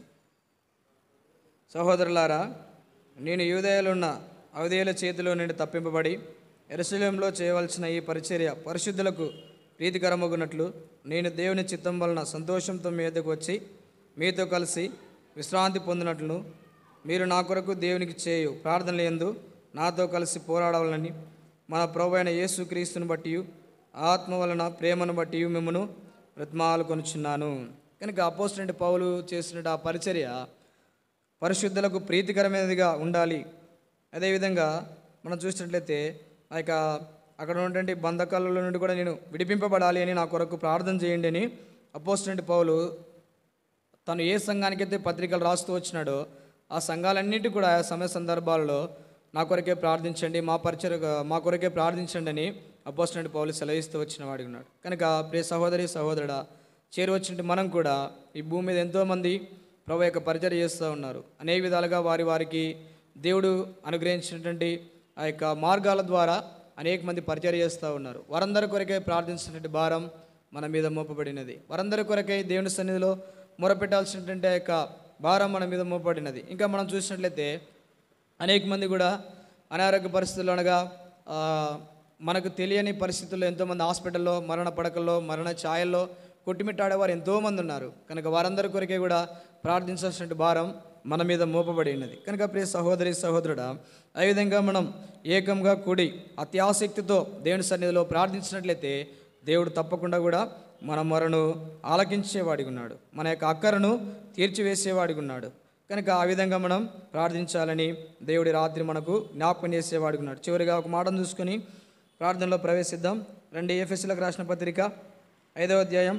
సహోదరులారా నేను యూదయలున్న అవధేయుల చేతిలో నుండి తప్పింపబడి ఎరుసలేంలో చేయవలసిన ఈ పరిచర్య పరిశుద్ధులకు ప్రీతికరమగునట్లు నేను దేవుని చిత్తం వలన సంతోషంతో మీ వద్దకు వచ్చి మీతో కలిసి విశ్రాంతి పొందినట్లు మీరు నా కొరకు దేవునికి చేయు ప్రార్థనలు ఎందు నాతో కలిసి పోరాడవాలని మన ప్రభు అయిన యేసుక్రీస్తుని బట్టి ఆత్మ వలన ప్రేమను బట్టి మిమ్మను బ్రతిమాలు కొనుచున్నాను కనుక అపోస్టెంట్ పౌలు చేసిన ఆ పరిచర్య పరిశుద్ధులకు ప్రీతికరమైనదిగా ఉండాలి అదేవిధంగా మనం చూసినట్లయితే ఆ యొక్క అక్కడ ఉన్నటువంటి బంధకాలలో నుండి కూడా నేను విడిపింపబడాలి అని నా కొరకు ప్రార్థన చేయండి అని అపోస్టెంట్ పౌలు తను ఏ సంఘానికైతే పత్రికలు రాస్తూ వచ్చినాడో ఆ సంఘాలన్నిటి కూడా ఆ సమయ సందర్భాలలో నా కొరకే ప్రార్థించండి మా పరిచయ మా కొరకే ప్రార్థించండి అని అపోస్టెంట్ పౌలు సెలవిస్తూ వచ్చిన వాడికి ఉన్నాడు కనుక ప్రియ సహోదరి సహోదరుడా చేరువచ్చినట్టు మనం కూడా ఈ భూమి మీద ఎంతోమంది ప్రభు యొక్క పరిచయం చేస్తూ ఉన్నారు అనేక విధాలుగా వారి వారికి దేవుడు అనుగ్రహించినటువంటి ఆ యొక్క మార్గాల ద్వారా అనేక మంది పరిచయం చేస్తూ ఉన్నారు వారందరి కొరకే ప్రార్థించినటువంటి భారం మన మీద మోపబడినది వారందరి కొరకై దేవుని సన్నిధిలో మొరపెట్టాల్సినటువంటి ఆ యొక్క భారం మన మీద మోపబడినది ఇంకా మనం చూసినట్లయితే అనేక మంది కూడా అనారోగ్య పరిస్థితులు అనగా ఆ, మనకు తెలియని పరిస్థితుల్లో ఎంతోమంది హాస్పిటల్లో మరణ పడకల్లో మరణ ఛాయల్లో కొట్టిమిట్టాడేవారు ఎంతోమంది ఉన్నారు కనుక వారందరి కొరకే కూడా ప్రార్థించాల్సిన భారం మన మీద మోపబడి ఉన్నది కనుక ప్రియ సహోదరి సహోదరుడా ఆ విధంగా మనం ఏకంగా కూడి అత్యాసక్తితో దేవుని సన్నిధిలో ప్రార్థించినట్లయితే దేవుడు తప్పకుండా కూడా మన మొరను ఆలకించేవాడిగా ఉన్నాడు మన యొక్క అక్కరను తీర్చివేసేవాడిగా ఉన్నాడు కనుక ఆ విధంగా మనం ప్రార్థించాలని దేవుడి రాత్రి మనకు జ్ఞాపకం చేసేవాడిగా ఉన్నాడు చివరిగా ఒక మాటను చూసుకొని ప్రార్థనలో ప్రవేశిద్దాం రెండు ఎఫ్ఎస్సీలకు రాసిన పత్రిక ఐదవ అధ్యాయం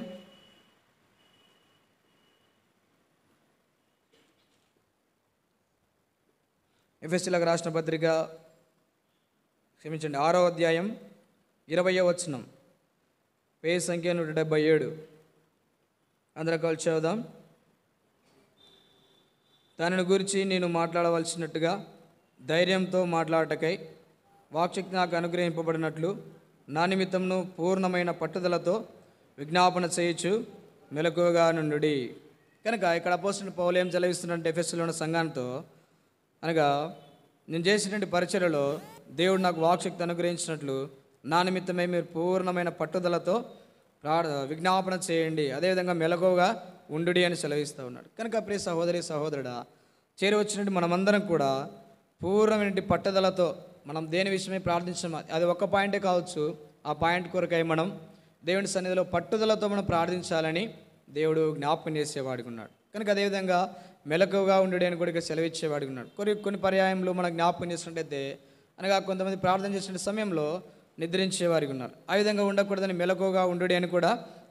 ఎఫ్ఎస్సీలకు రాసిన పత్రిక క్షమించండి ఆరో అధ్యాయం ఇరవయో వచనం పేజ్ సంఖ్య నూట డెబ్బై ఏడు అందరం కలిసి చదువుదాం దానిని గురించి నేను మాట్లాడవలసినట్టుగా ధైర్యంతో మాట్లాడటకై వాక్శక్తి నాకు అనుగ్రహింపబడినట్లు నా నిమిత్తంను పూర్ణమైన పట్టుదలతో విజ్ఞాపన చేయొచ్చు మెలకువగా నుండుడి కనుక ఇక్కడ అపోసిన పౌలు ఏం చదివిస్తున్నట్టు ఎఫ్ఎస్లో ఉన్న సంఘాంతో అనగా నేను చేసినటువంటి పరిచర్యలో దేవుడు నాకు వాక్శక్తి అనుగ్రహించినట్లు నా నిమిత్తమే మీరు పూర్ణమైన పట్టుదలతో ప్రార్థ విజ్ఞాపన చేయండి అదేవిధంగా మెలకువగా ఉండుడి అని సెలవిస్తూ ఉన్నాడు కనుక ప్రియ సహోదరి సహోదరుడా చేరి వచ్చినట్టు మనమందరం కూడా పూర్ణమైన పట్టుదలతో మనం దేని విషయమై ప్రార్థించడం అది ఒక్క పాయింటే కావచ్చు ఆ పాయింట్ కొరకై మనం దేవుని సన్నిధిలో పట్టుదలతో మనం ప్రార్థించాలని దేవుడు జ్ఞాపకం చేసేవాడిగా ఉన్నాడు కనుక అదేవిధంగా మెలకువగా ఉండడి అని కూడా ఇక్కడ సెలవిచ్చేవాడిగా ఉన్నాడు కొన్ని కొన్ని పర్యాయంలో మనం జ్ఞాపకం చేసినట్టయితే అనగా కొంతమంది ప్రార్థన చేసిన సమయంలో నిద్రించేవారికి ఉన్నారు ఆ విధంగా ఉండకూడదని మెలకువగా ఉండుడి అని కూడా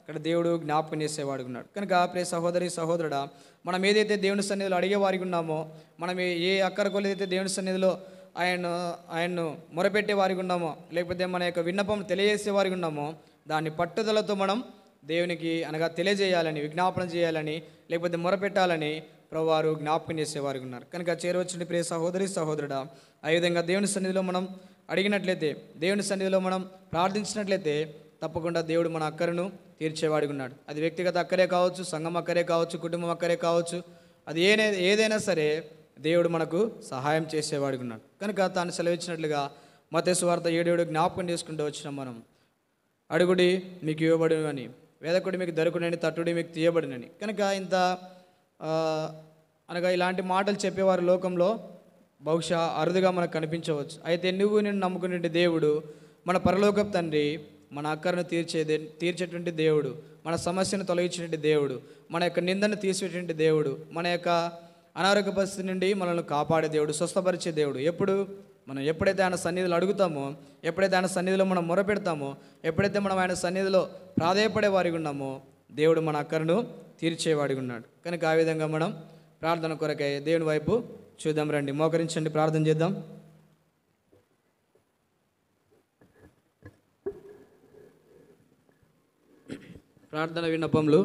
ఇక్కడ దేవుడు జ్ఞాపకం చేసేవాడు ఉన్నాడు కనుక ప్రియ సహోదరి సహోదరుడా మనం ఏదైతే దేవుని సన్నిధిలో అడిగేవారికి ఉన్నామో మనం ఏ- ఏ అక్కర కొలేదైతే దేవుని సన్నిధిలో ఆయన ఆయన్ను మొరపెట్టే వారికి ఉన్నామో లేకపోతే మన యొక్క విన్నపం తెలియజేసే వారికి ఉన్నామో దాన్ని పట్టుదలతో మనం దేవునికి అనగా తెలియజేయాలని విజ్ఞాపన చేయాలని లేకపోతే మొరపెట్టాలని ప్రభువారు జ్ఞాపకం చేసేవారికి ఉన్నారు కనుక చేరవచ్చిన ప్రియ సహోదరి సహోదరుడా ఆ విధంగా దేవుని సన్నిధిలో మనం అడిగినట్లయితే దేవుని సన్నిధిలో మనం ప్రార్థించినట్లయితే తప్పకుండా దేవుడు మన అక్కరను తీర్చేవాడిగా ఉన్నాడు అది వ్యక్తిగత అక్కరే కావచ్చు సంఘం అక్కరే కావచ్చు కుటుంబం అక్కరే కావచ్చు అది ఏనే ఏదైనా సరే దేవుడు మనకు సహాయం చేసేవాడిగా ఉన్నాడు కనుక తాను సెలవిచ్చినట్లుగా మతేసు వార్త ఏడు ఏడు జ్ఞాపకం చేసుకుంటూ వచ్చినాం మనం అడుగుడి మీకు ఇవ్వబడును అని వేదకుడి మీకు దొరకునని తట్టుడి మీకు తీయబడునని కనుక ఇంత ఆ, అనగా ఇలాంటి మాటలు చెప్పేవారు లోకంలో బహుశా అరుదుగా మనకు కనిపించవచ్చు అయితే నువ్వు నిన్ను నమ్ముకునే దేవుడు మన పరలోకపు తండ్రి మన అక్కరను తీర్చేదే తీర్చేటువంటి దేవుడు మన సమస్యను తొలగించేటువంటి దేవుడు మన యొక్క నిందను తీసివేటువంటి దేవుడు మన యొక్క అనారోగ్య పరిస్థితి నుండి మనల్ని కాపాడే దేవుడు స్వస్థపరిచే దేవుడు ఎప్పుడు మనం ఎప్పుడైతే ఆయన సన్నిధిలో అడుగుతామో ఎప్పుడైతే ఆయన సన్నిధిలో మనం మొరపెడతామో ఎప్పుడైతే మనం ఆయన సన్నిధిలో ప్రాధేయపడే వారికి ఉన్నామో దేవుడు మన అక్కరను తీర్చేవాడిగా ఉన్నాడు కనుక ఆ విధంగా మనం ప్రార్థన కొరకై దేవుని వైపు చూద్దాం రండి మోకరించండి ప్రార్థన చేద్దాం ప్రార్థన విన్నపములు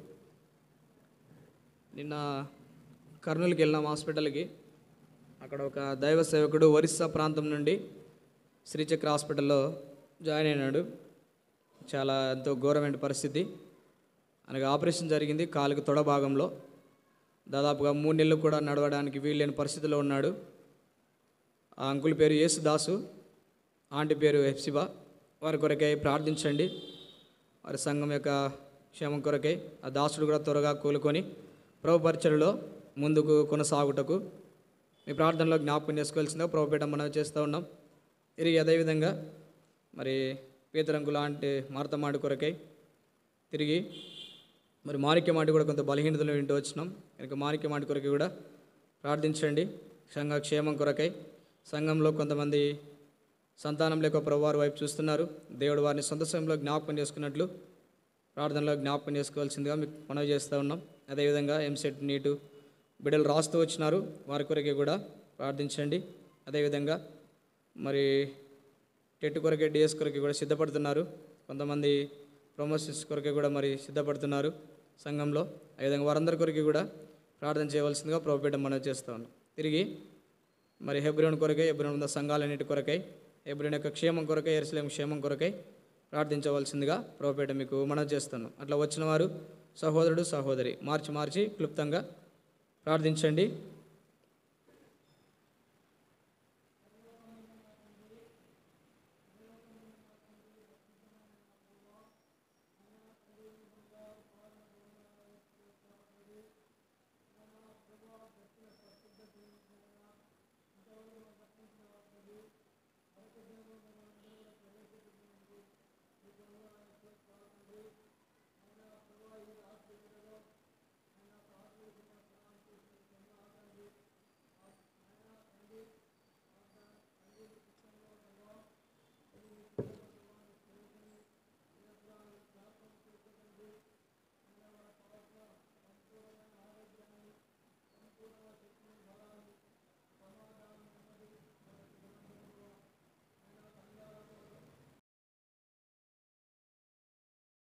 నిన్న కర్నూలుకి వెళ్ళినాం హాస్పిటల్కి అక్కడ ఒక దైవ సేవకుడు ఒరిస్సా ప్రాంతం నుండి శ్రీచక్ర హాస్పిటల్లో జాయిన్ అయినాడు చాలా ఎంతో ఘోరమైన పరిస్థితి అనగా ఆపరేషన్ జరిగింది కాలుకి తొడ భాగంలో దాదాపుగా మూడు నెలలు కూడా నడవడానికి వీల్లేని పరిస్థితిలో ఉన్నాడు ఆ అంకుల్ పేరు యేసుదాసు ఆంటీ పేరు హెప్సిబా వారి కొరకై ప్రార్థించండి వారి సంఘం యొక్క క్షేమం కొరకై ఆ దాసుడు కూడా త్వరగా కోలుకొని ప్రభుపరిచయలో ముందుకు కొనసాగుటకు మీ ప్రార్థనలో జ్ఞాపకం చేసుకోవాల్సిందిగా ప్రభుపేట మనం చేస్తూ ఉన్నాం తిరిగి అదేవిధంగా మరి పీతరంకు లాంటి మార్తమాడి కొరకై తిరిగి మరి మాణిక్య మాటి కూడా కొంత బలహీనతలు వింటూ వచ్చినాం కనుక మాణిక్య మాటి కొరకై కూడా ప్రార్థించండి సంఘ క్షేమం కొరకై సంఘంలో కొంతమంది సంతానం లేక ప్రభువారి వైపు చూస్తున్నారు దేవుడు వారిని సొంత సమయంలో జ్ఞాపకం చేసుకున్నట్లు ప్రార్థనలో జ్ఞాపకం చేసుకోవాల్సిందిగా మీకు మనవి చేస్తూ ఉన్నాం అదేవిధంగా ఎంసెట్ నీటు బిడ్డలు రాస్తూ వచ్చినారు వారి కొరకే కూడా ప్రార్థించండి అదేవిధంగా మరి టెట్ కొరకే డిఎస్ కొరకే కూడా సిద్ధపడుతున్నారు కొంతమంది ప్రమోషన్స్ కొరకే కూడా మరి సిద్ధపడుతున్నారు సంఘంలో అదేవిధంగా వారందరి కొరకే కూడా ప్రార్థన చేయవలసిందిగా ప్రభుపేట మనవి చేస్తూ ఉన్నాం తిరిగి మరి హెబ్రోన్ కొరకై హెబ్రోన్ ఉన్న సంఘాలన్నిటి కొరకై హెబ్రోన్ యొక్క క్షేమం కొరకై ఎరుసలేం క్షేమం కొరకై ప్రార్థించవలసిందిగా ప్రభుపేట మీకు మనవి చేస్తున్నాను అట్లా వచ్చిన వారు సహోదరుడు సహోదరి మార్చి మార్చి క్లుప్తంగా ప్రార్థించండి